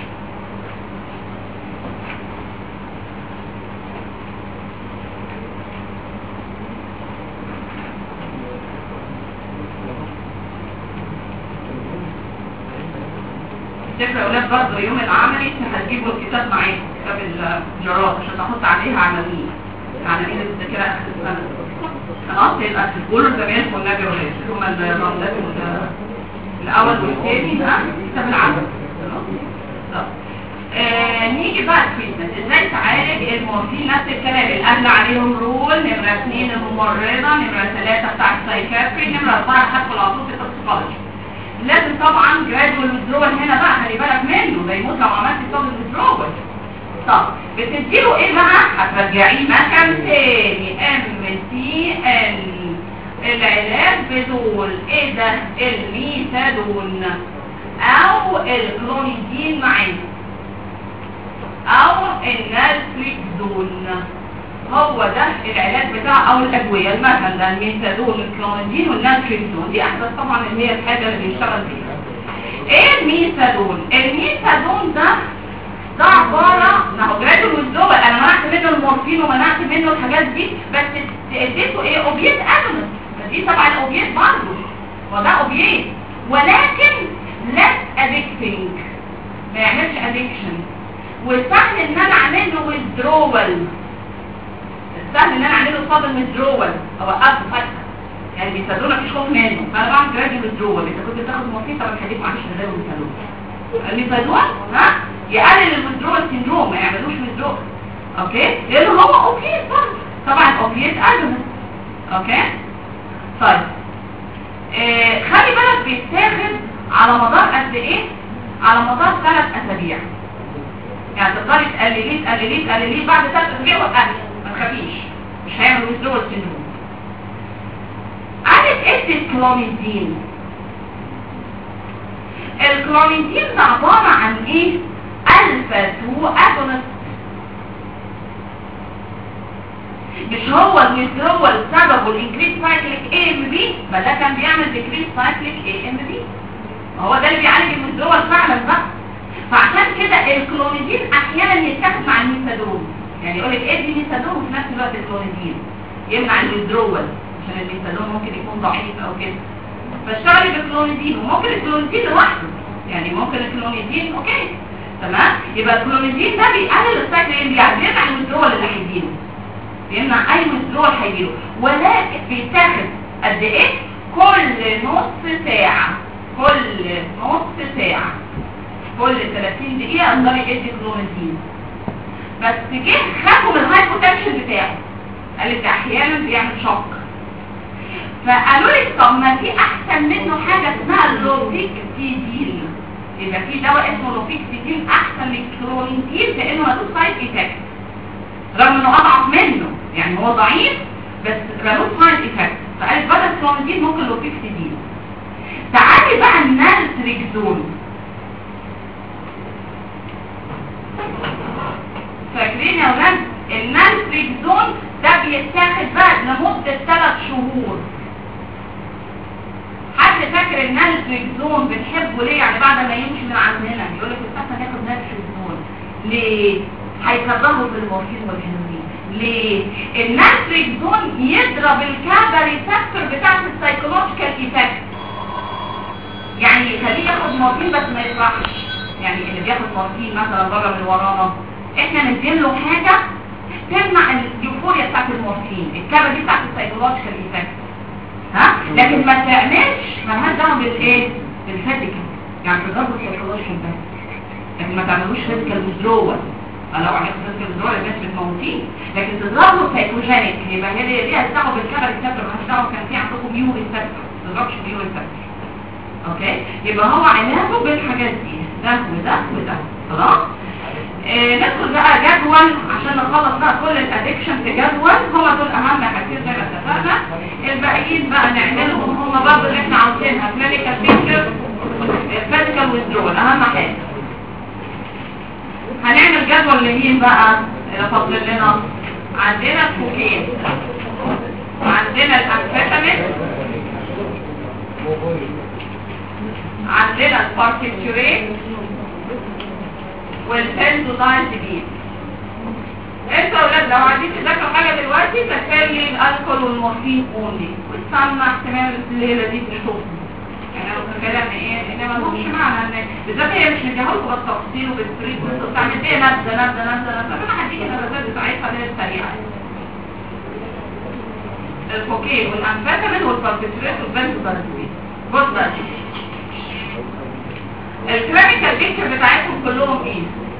C: الفكرة يا ولاد برضه يوم العملي هتجيبوا الكتاب معاكم كتاب الجرات عشان تحط عليها عناوين عناوين الذاكرة اخر السنة خلاص يبقى كل زمان كنا جوهات هما الرمضات الاول والثاني ها كتاب العمل آه نيجي بقى التريتمنت ازاي تعالج المورفين نفس الكلام الاهل عليهم رول نمرة اثنين الممرضة نمرة ثلاثة بتاع السايكاتري نمرة اربعة هدخل على طول في التوكسيكولوجي لازم طبعا جرادوال ويدرول هنا بقى خلي بالك منه ده يموت لو عملت صوت ويدرول طب بتديله ايه بقى هترجعيه مكان تاني ام سي الميثادون او الكلونيدين معاه او النالفريكزون هو ده العلاج بتاع او الادويه المثل ده الميثادون الكلونيدين والنالفريكزون دي احدث طبعا اللي هي الحاجه اللي بيشتغل فيها ايه الميثادون الميثادون ده ده عبارة ما هو جرادول والدول انا منعت منه المورفين ومنعت منه الحاجات دي بس اديته ايه اوبيت اجنس دي طبعا اوبيت برضه وده اوبيت ولكن less addicting ما يعملش addiction وسهل ان انا اعمل له withdrawal سهل ان انا اعمل له صدر withdrawal اوقفه فجأة يعني بيسالونا مفيش خوف منه فانا بعمل جرادول withdrawal انت كنت بتاخد مورفين طب الحديث معلش من غير الميثادون الميثادون ها يقلل الويدرول سيندروم ما يعملوش ويدرول اوكي لانه هو اوبيت برضه طبعا اوبيت ادمس اوكي طيب آه خلي بالك بيتاخد على مدار قد ايه على مدار ثلاث اسابيع يعني تقدري تقلليه تقلليه تقلليه بعد ثلاث اسابيع وقفي ما تخافيش مش هيعمل ويدرول سيندروم عارف ايه الكلوميدين الكلوميدين ده عبارة عن ايه الفا 2 اجونست مش هو الويزرول سببه الانكريس سايكليك اي ام بي ما ده كان بيعمل ديكريس سايكليك اي ام بي هو ده اللي بيعالج الويزرول فعلا بقى فعشان كده الكلونيدين احيانا يتاخد مع الميثادون يعني يقول لك ادي ميثادون وفي نفس الوقت الكلونيدين يمنع الويزرول عشان الميثادون ممكن يكون ضعيف او كده فاشتغلي بالكلونيدين وممكن الكلونيدين لوحده يعني ممكن الكلونيدين اوكي تمام يبقى الكلونيدين ده بيقلل السايكل بيمنع الويزرول اللي هيجيله بيمنع اي ويزرول هيجيله ولكن بيتاخد قد ايه كل نص ساعة كل نص ساعة كل 30 دقيقة انضري ادي كلونيدين بس جه خافوا من الهايبوتنشن بتاعه قال لك احيانا بيعمل شوك فقالوا لي طب ما في احسن منه حاجة اسمها اللوفيكتيدين يبقى في دواء اسمه لوفيكتيدين احسن من الكلونيدين لانه ملوش سايد افكت رغم انه اضعف منه يعني هو ضعيف بس ملوش سايد افكت فقالت بدل الكلونيدين ممكن لوفيكتيدين تعالي بقى النالتريكزون فاكرين يا ولاد النالتريكزون ده بيتاخد بقى لمدة 3 شهور حد فاكر النالتريكزون بنحبه ليه يعني بعد ما يمشي من عندنا يقول لك استنى ناخد نالتريكزون ليه هيكرهوا بالمورفين والهيروين ليه النالتريكزون يضرب الكابا ريسبتور بتاعت السايكولوجيكال ايفكت يعني يخليه ياخد مورفين بس ما يفرحش يعني اللي بياخد مورفين مثلا بره من ورانا احنا نديله حاجه تمنع اليوفوريا بتاعت المورفين الكابا دي بتاعت السايكولوجيكال ايفكت ها لكن ما تعملش مالهاش دعوه بالايه بالفيزيكال يعني تضربه السايكولوجيكال بس لكن ما تعملوش فيزيكال ويزرول لو عملت فيزيكال ويزرول الناس بتموتين لكن تضربه سايكوجينيك يبقى هي دي ليها دعوه بالكابا ريسبتور مالهاش دعوه كان في عندكم ميو ريسبتور ما تضربش ميو ريسبتور اوكي يبقى هو علاجه بالحاجات دي ده وده وده خلاص آه ندخل بقى جدول عشان نخلص بقى كل الادكشن في جدول هما دول اهم حاجتين زي ما اتفقنا الباقيين بقى نعملهم هما برضه اللي احنا عاوزينها كلينيكال بيكتشر فيزيكال ويزرول اهم حاجه هنعمل جدول لمين بقى اللي فاضل لنا عندنا الكوكين عندنا الانفيتامين عندنا البارتيكيوريت والبنزودايزيبين انتوا يا اولاد لو عايزين تذاكروا حاجه دلوقتي تخلي الالكول والمورفين اونلي والسمنه احتمال الليله دي تشوفوا يعني انا متخيله ان ايه ان ما لهمش معنى ان بالذات هي مش مديها لكم بالتفصيل وبالتريد وانتوا بتعمل ايه نبذه نبذه نبذه نبذه فانا هديك النبذات بتاعتها اللي هي السريعه الكوكين والانفيتامين والبارتيكيوريت والبنزودايزيبين بص بقى الكلينيكال بيكتشر بتاعتهم كلهم ايه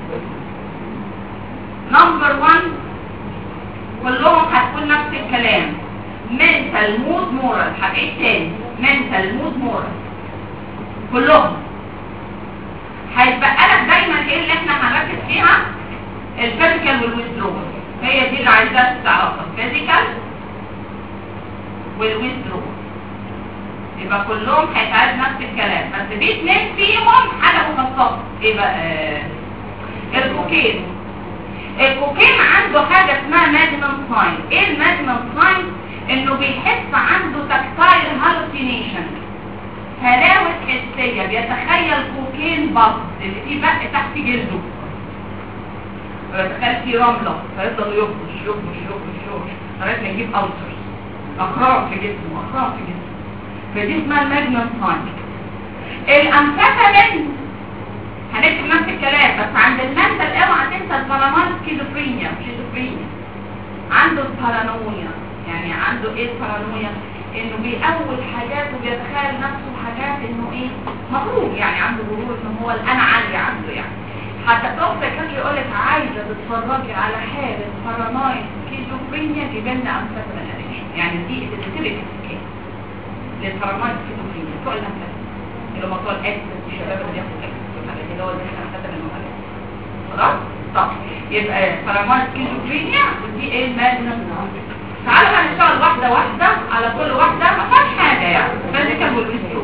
C: نمبر 1 كلهم هتكون نفس الكلام mental mood moral هبقيت تاني mental mood moral كلهم هيتبقى لك دايما ايه اللي احنا هنركز فيها الفيزيكال والويزدرول هي دي اللي عايزاك تعرفها الفيزيكال والويزدرول يبقى كلهم هيتعاد نفس الكلام بس في اتنين فيهم حاجه مخصصه ايه بقى الكوكين الكوكين عنده حاجه اسمها ماجنم ساين ايه الماجنم ساين انه بيحس عنده تكتايل هالوسينيشن هلاوس حسيه بيتخيل كوكين بط اللي فيه بق تحت جلده فيتخيل فيه رمله فيفضل يخرج يخرج يخرج يخرج لغايه ما يجيب ألسرز اخراج في جسمه اخراج في جسمه فدي اسمها الماجنم ساين الامفيتامين هنكتب نفس الكلام بس عند المنتل اوعى تنسى البارانويد سكيزوفرينيا شيزوفرينيا عنده البارانويا يعني عنده ايه البارانويا انه بيأول حاجات وبيتخيل نفسه حاجات انه ايه مغرور يعني عنده غرور انه هو الانا عالية عنده يعني حتى بروف كان يقول لك عايزه تتفرجي على حاله بارانويد سكيزوفرينيا جبنا امفيتامين ادكشن يعني دي التيبيكال كيس للبارانويد سكيزوفرينيا بتوع الامفيتامين اللي هم بتوع الاكسس الشباب اللي بياخدوا اكسس والحاجات اللي هو اللي احنا امفيتامين وحاجات خلاص طب يبقى بارانويد سكيزوفرينيا ودي ايه الماجنم تعالوا بقى نشتغل واحدة واحدة على كل واحدة ما فيهاش حاجة يعني فيزيكال والفيزيو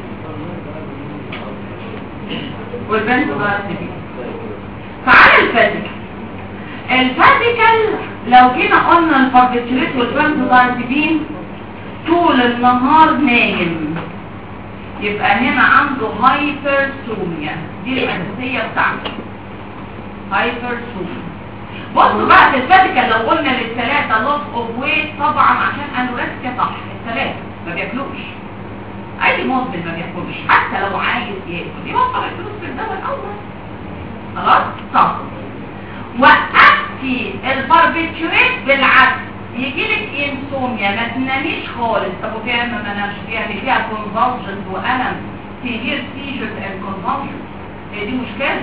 C: والبنت بقى تبي تعالى الفيزيكال الفيزيكال لو جينا قلنا الباربيتوريت والبنزودايزيبين طول النهار نايم يبقى هنا عنده هايبرسوميا دي الأساسية بتاعته هايبرسوميا بصوا بقى في الفيزيكال لو قلنا للثلاثة لوس اوف ويت طبعا عشان انوركسيا صح الثلاثة ما بياكلوش اي مدمن ما بياكلوش حتى لو عايز ياكل يوفر الفلوس في الدواء الاول خلاص صح وقفتي الباربيتوريت بالعكس يجي لك انسوميا ما تناميش خالص طب وفيها ما منامش يعني فيها كونفولجنز والم سيفير سيجرز اند كونفولجنز هي دي مشكله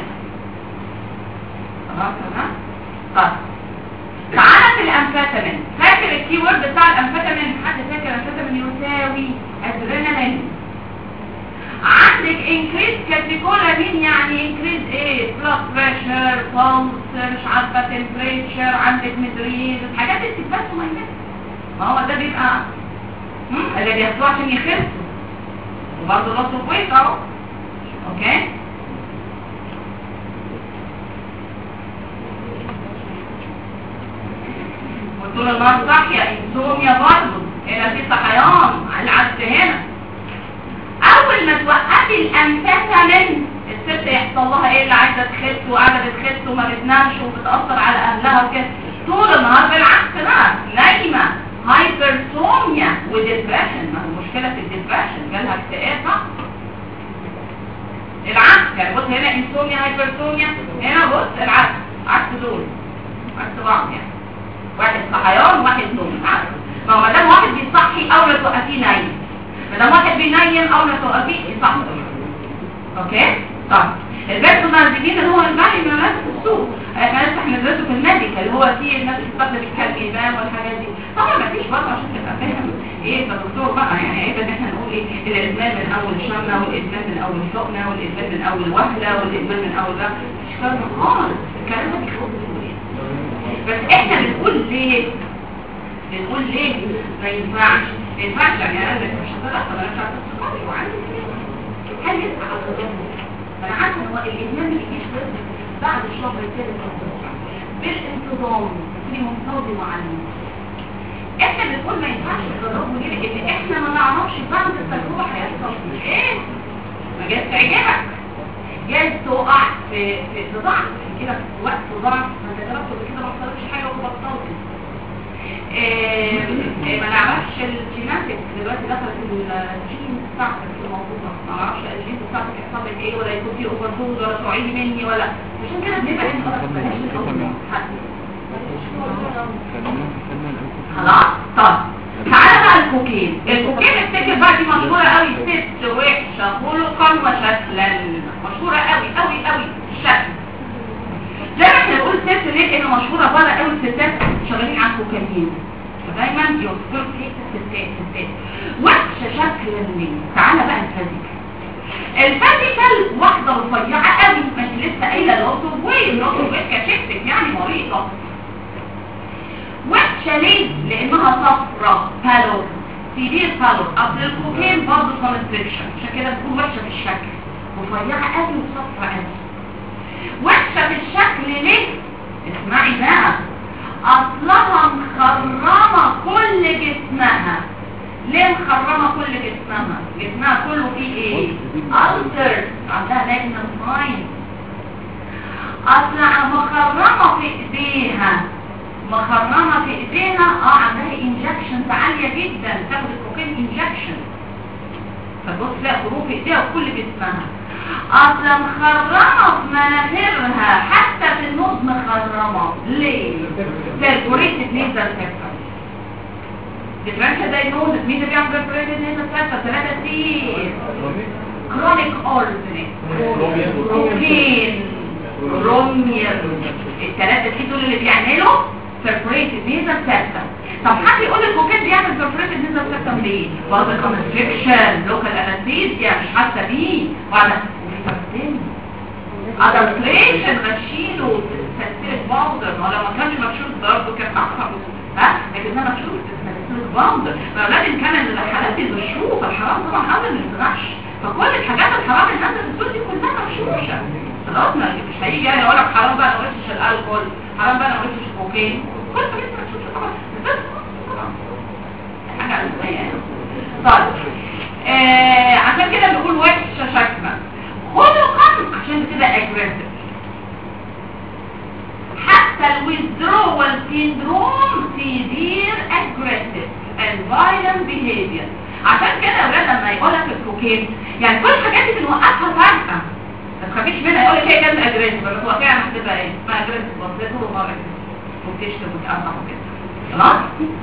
C: خلاص تمام طيب تعالى في الامفيتامين فاكر الكي وورد بتاع الامفيتامين حد فاكر الامفيتامين يساوي ادرينالين عندك انكريز كاتيكولامين يعني انكريز ايه بلاد بريشر بلس مش عارفه تمبريتشر عندك مدريز الحاجات اللي بتثبت مهمه ما هو ده بيبقى هم؟ اللي بياخدوه عشان يخسوا وبرضه لوس ويت اهو اوكي طول النهار صاحية انسوميا برضه هنا في صحيان على العكس هنا اول ما توقفي الامفيتامين الست يحصل لها ايه اللي عايزه تخس وقاعده بتخس وما بتنامش وبتاثر على اهلها وكده طول النهار بالعكس بقى نايمه هايبرسوميا وديبريشن ما هو المشكله في الديبريشن جالها اكتئاب بقى العكس يعني بص هنا انسوميا هايبرسوميا هنا بص العكس عكس دول عكس بعض يعني واحد صحيان وواحد نوم ما هو ما دام واحد بيصحي اول ما توقفيه نايم ما دام واحد بينيم اول ما توقفيه يصحي اوكي طب البيرسوناليتين اللي هو المعنى من الناس في السوق احنا لسه احنا بندرسه في الميديكال اللي هو فيه الناس بتستخدم الكالبيبان والحاجات دي طبعا ما فيش برضه عشان تبقى فاهم ايه ده دكتور بقى يعني ايه ان احنا نقول ايه الادمان من اول شمه والادمان من اول حقنه والادمان من اول وهله والادمان من اول ده مش فاهم خالص الكلام ده بيخوف بس احنا بنقول ليه بنقول ليه ما ينفعش ما ينفعش يعني انا مش هتطلع طب انا مش عارفه الصحابي وعندي هل ينفع اصلا انا عارفه ان هو الادمان اللي بيجيش بعد الشهر الثالث بالانتظام تبقي منتظمه عنه احنا بنقول ما ينفعش تجربوا ليه لان احنا ما نعرفش بعد التجربه هيحصل ايه ما جاش تعجبك جايز تقع في في ضعف كده في وقت ضعف ما انت جربت قبل كده ما حصلتش حاجه وبطلت إيه إيه ما نعرفش الجيناتكس دلوقتي دخلت الجين بتاعتك في الموضوع ما نعرفش الجين بتاعتك يحصل لك ايه ولا يكون في اوفر دوز ولا تعيدي مني ولا عشان كده بنبقى انت بلاش من الأول. خلاص طب تعالى بقى الكوكين الكوكين افتكر بقى دي مشهورة قوي ست وحشة خلقا وشكلا مشهورة قوي قوي قوي الشكل زي ما احنا نقول ست ليه لان مشهورة بره قوي الستات شغالين على الكوكايين فدايما يذكروا في الستات ستات وحشة شكلا ليه تعالى بقى الفيزيكال الفيزيكال واحدة رفيعة قوي ما انت لسه قايله لوتو وين لوتو وين كشفتك يعني مريضة وحشة ليه؟ لأنها صفرة بالور سيفير بالور اصل الكوكين برضه كونستريكشن عشان كده بتكون وحشه في الشكل رفيعه قوي وصفرا قوي وحشه في الشكل ليه اسمعي بقى اصلها مخرمه كل جسمها ليه مخرمه كل جسمها جسمها كله فيه ايه ألتر عندها لاجنة ماين اصل مخرمه في ايديها مخرمه في ايديها اه عندها انجكشنز عاليه جدا تاخد الكوكين انجكشن فتبص تلاقي خروج في ايديها وكل جسمها اصل مخرمه في مناخيرها حتى في النوز مخرمه ليه perforated nasal septum differential diagnosis مين اللي بيعمل perforated nasal septum ثلاثة سي chronic ulcerate كوكين رومير الثلاثة سي دول اللي بيعملوا perforated nasal septum طب حد يقول الكوكين بيعمل perforated nasal septum ليه؟ برضه constriction local anesthesia مش حاسة بيه وعلى وفي adulteration غشيله تسلسلة باودر ما لو ما كانش مكشوف برضه كان اكثر ها لكن ده مكشوف تسلسلة باودر فلازم كان الحالات يغشوه فالحرام طبعا هذا ما يتغش فكل الحاجات الحرام اللي نازله في السوق دي كلها مغشوشه خلاص ما مش هيجي يعني يقول لك حرام بقى ما غشش الالكول حرام بقى ما غشش الكوكين كل حاجات مغشوشه طبعا بس طبعا حاجه على يعني طيب آه عشان كده بنقول وحشه شكلا خلقا عشان كده اجريسيف حتى الويزدرول سيندروم سيفير اجريسيف الفايلنت بيهيفير عشان كده يا ولاد لما يقول لك الكوكين يعني كل الحاجات دي بنوقفها فجأة ما تخافيش منها يقول لك هي كلمة اجريسيف بس هو فعلا هتبقى ايه؟ ما اجريسيف بسيطة ومرة وبتشتم وتقطع وكده خلاص؟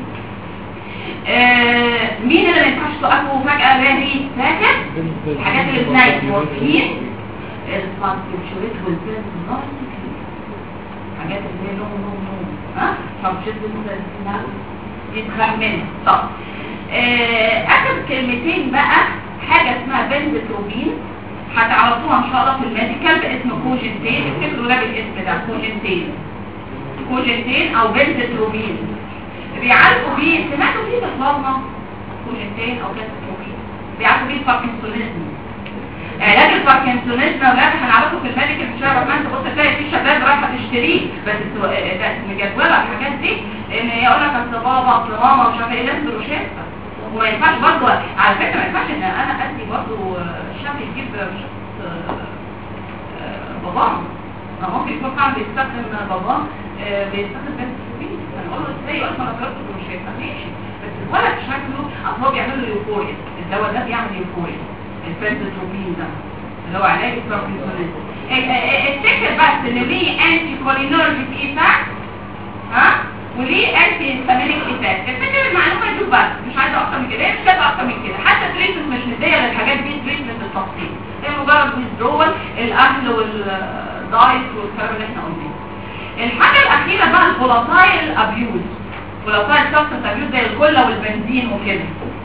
C: آه مين اللي ما ينفعش توقفه فجأة غيري ساكت؟ الحاجات اللي بتنايم مورفين الفانكشوريت والبنز حاجات اللي هي نوم نوم نوم ها فانكشوريت والبنز يتخاف منها طب آه اخر كلمتين بقى حاجة اسمها بنزتروبين هتعرفوها ان شاء الله في الميديكال باسم كوجنتين افتكروا ده بالاسم ده كوجنتين كوجنتين او بنزتروبين بيعالجوا بيه سمعتوا فيه بطلالنا كوجنتين او بنزتروبين بيعالجوا بيه الباركنسونيزم علاج الباركنسونيزم يا ولاد هنعرفه في الميديكال مش هعرف انت بص تلاقي في شباب رايحه تشتريه بس ده مجدوله الحاجات دي ان يقول لك اصل بابا اصل ماما مش عارفه ايه لازم روشته وما ينفعش برضه على فكره ما ينفعش ان انا ادي برضه شاب يجيب شخص باباه ما ممكن يكون فعلا بيستخدم باباه بيستخدم بنت سبيل هنقول له ازاي اصلا انا طلبت روشته ماشي بس الولد شكله اصل هو بيعمل له يوفوريا الدواء ده بيعمل يوفوريا البنتوتروبين ده اللي هو علاج الباركنسونيزم افتكر بس ان ليه انتي كولينرجيك ايفاكت ها وليه انتي انسامينيك ايفاكت افتكر المعلومه دي بس مش عايزه اكتر من كده هي مش عايزه اكتر من كده حتى تريتمنت مش مديه للحاجات دي تريتمنت التفصيل هي مجرد ويزدرول الاهل والدايت والكلام اللي احنا قلناه الحاجه الاخيره بقى الفولاتايل ابيوز فولاتايل سبستنس ابيوز زي الكولا والبنزين وكده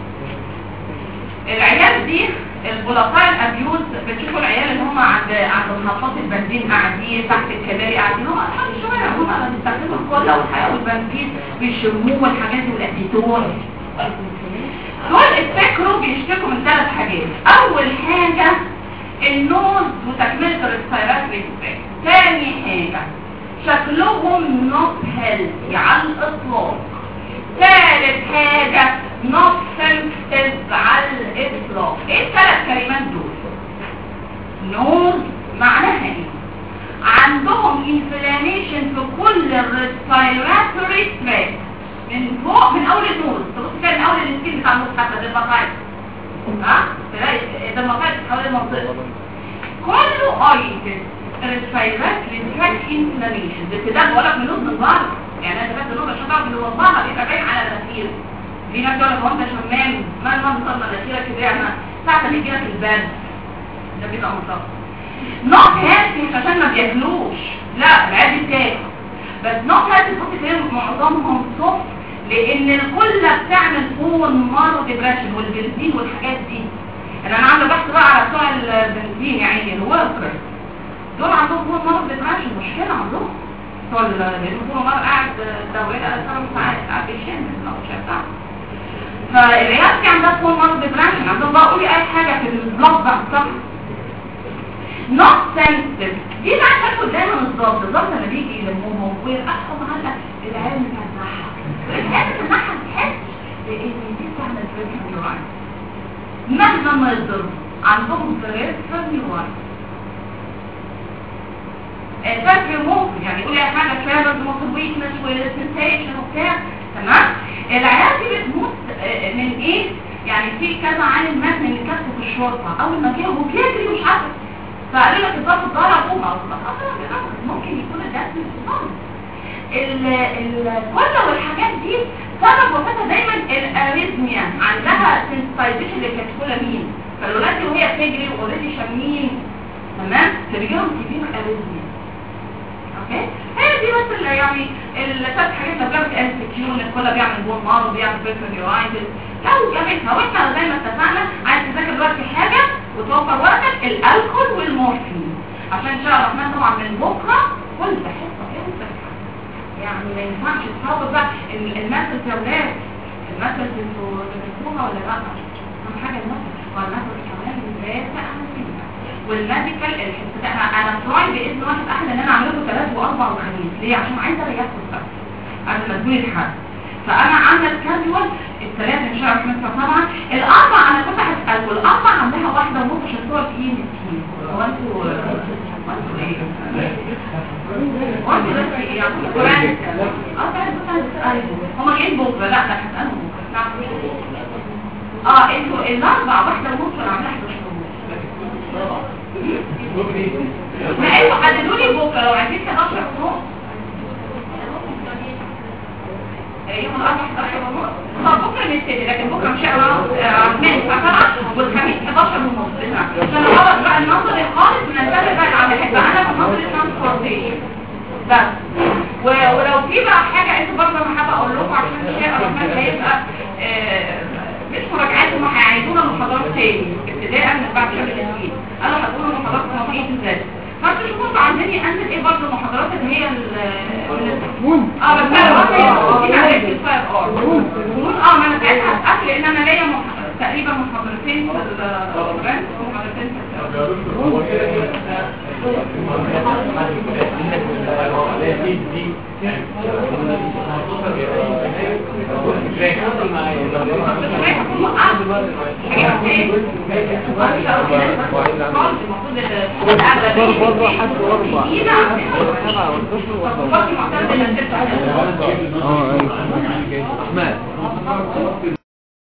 C: العيال دي الفولاتايل ابيوز بتشوفوا العيال اللي هم عند عند محطات البنزين قاعدين تحت الكباري قاعدين هم اصحاب الشوارع هم بيستخدموا الكولا والحياه والبنزين بيشموه والحاجات دي والاسيتون دول افتكروا بيشتكوا من ثلاث حاجات اول حاجه النوز وتكمله الريسبيراتوري ثاني حاجه شكلهم نوت هيلثي على الاطلاق ثالث حاجه not sensitive على الإطلاق ايه الثلاث كلمات دول نوز معناها ايه عندهم inflammation في كل الريسبيراتوري تراك من فوق من اول النوز تبص كده من اول السكين بتاع النوز حتى ده المقاعد ها تلاقي ده المقاعد حوالين المنطقه كله ايتس ريسبيراتوري تراك inflammation ده كده بقول لك من نوز من بره يعني انا بس النوز عشان تعرف ان وضعها بيبقى باين على المسير في ناس يقول لك هو انت شمام ما المنظر مناخيرك كده يعني ساعة ما يجيلك البرد ده بيبقى منطقة نوت هاتي مش عشان ما بياكلوش لا العادي بتاكل بس نوت هاتي تحط فيهم معظمهم صفر لان الكلة بتعمل فون مارو ديبريشن والبنزين والحاجات دي انا انا عامله بحث بقى على بتوع البنزين يعني الوركر دول عندهم فون مارو ديبريشن مشكلة عندهم بتوع الفون مارو قاعد دورين على سنة ساعات قاعد بيشم الموشة بتاعته ف فالعيال في عندها فول مارك ديبريشن عندهم بقى قولي اي حاجه في البلوك بقى صح not sensitive دي بقى شكله دايما الضغط الضغط لما بيجي يلموهم ويرقصوا معلق العيال متنحى العيال متنحى تحس بان دي بتعمل بريشن نيورايت مهما ما يضرب عندهم بريشن نيورايت الفرق ممكن يعني يقول لي حاجه ترافل موتور ويكنس والسنسيشن وبتاع تمام العيال دي بتموت آه، من ايه يعني في كذا عالم مات من كسب في الشرطه اول ما جه هو بيجري مش عارف فقالوا لك الضغط ضرب قوم او ممكن يكون الدم الصدام الكل والحاجات دي سبب وفاتها دايما الاريزميا عندها سنسيتايزيشن للكاتكولامين فالولاد دي وهي بتجري اوريدي شامين تمام فبيجي لهم كبير اريزميا اوكي هي دي بس اللي يعني الثلاث حاجات اللي بجد ال كيو ان الكل بيعمل بون مار وبيعمل بيرفيورايتس لو جابتها واحنا زي ما اتفقنا عايز تذاكر دلوقتي حاجه وتوفر وقتك الالكول والمورفين عشان ان شاء الله الرحمن طبعا من بكره كل حصه فيها مذاكره يعني ما ينفعش تحافظ بقى ال- المثل يا ولاد المثل انتوا بتدرسوها ولا لا؟ اهم حاجه المثل والمثل كمان ذات اهميه والميديكال الحته انا انا تراي باذن واحد احد ان انا اعمل له ثلاث واربع وخميس ليه عشان عايزه اريحكم بس قبل ما تقولي لحد فانا عامله الكاجوال الثلاث ان شاء الله خمسة طبعا الاربع انا كنت هسالكم الاربع عندها واحده ونص عشان صور في ايه مسكين هو انتوا هو انتوا ايه؟ هو انتوا بس ايه يعني قرآن اه تعالوا بس هسألكم هما جايين بكره لا ده هسألهم بكره نعم اه انتوا الاربع واحده ونص انا عاملاها 11 ونص ما انتوا حددوا لي بكره لو عايزين 11 ونص يوم الاربعاء 11 ونص طب بكره نبتدي لكن بكره مش من الساعه 7 والخميس 11 ونص عشان خلاص بقى النظري خالص وننتبه بقى العمليات بقى انا في النظري ترانسبورتيشن بس و- ولو في بقى حاجه انتوا برضه انا حابه اقول لكم عشان الشيء الرحمن هيبقى آه، مش مراجعات هم هيعيدونا محاضرات تاني ابتداء من بعد شهر الاسبوع قالوا هتقولوا محاضرات مواضيع ازاي فانتوا شوفوا انتوا عايزين انزل ايه برضه المحاضرات اللي هي ال- اه بس انا برضه دي معلش الفاير ار اه ما انا ساعتها هتقفل لان انا ليا مح- تقريبا محاضرتين في البرنس ومحاضرتين في
B: برضه حد واربع سبعة والطفل
C: اه
B: اه ايوه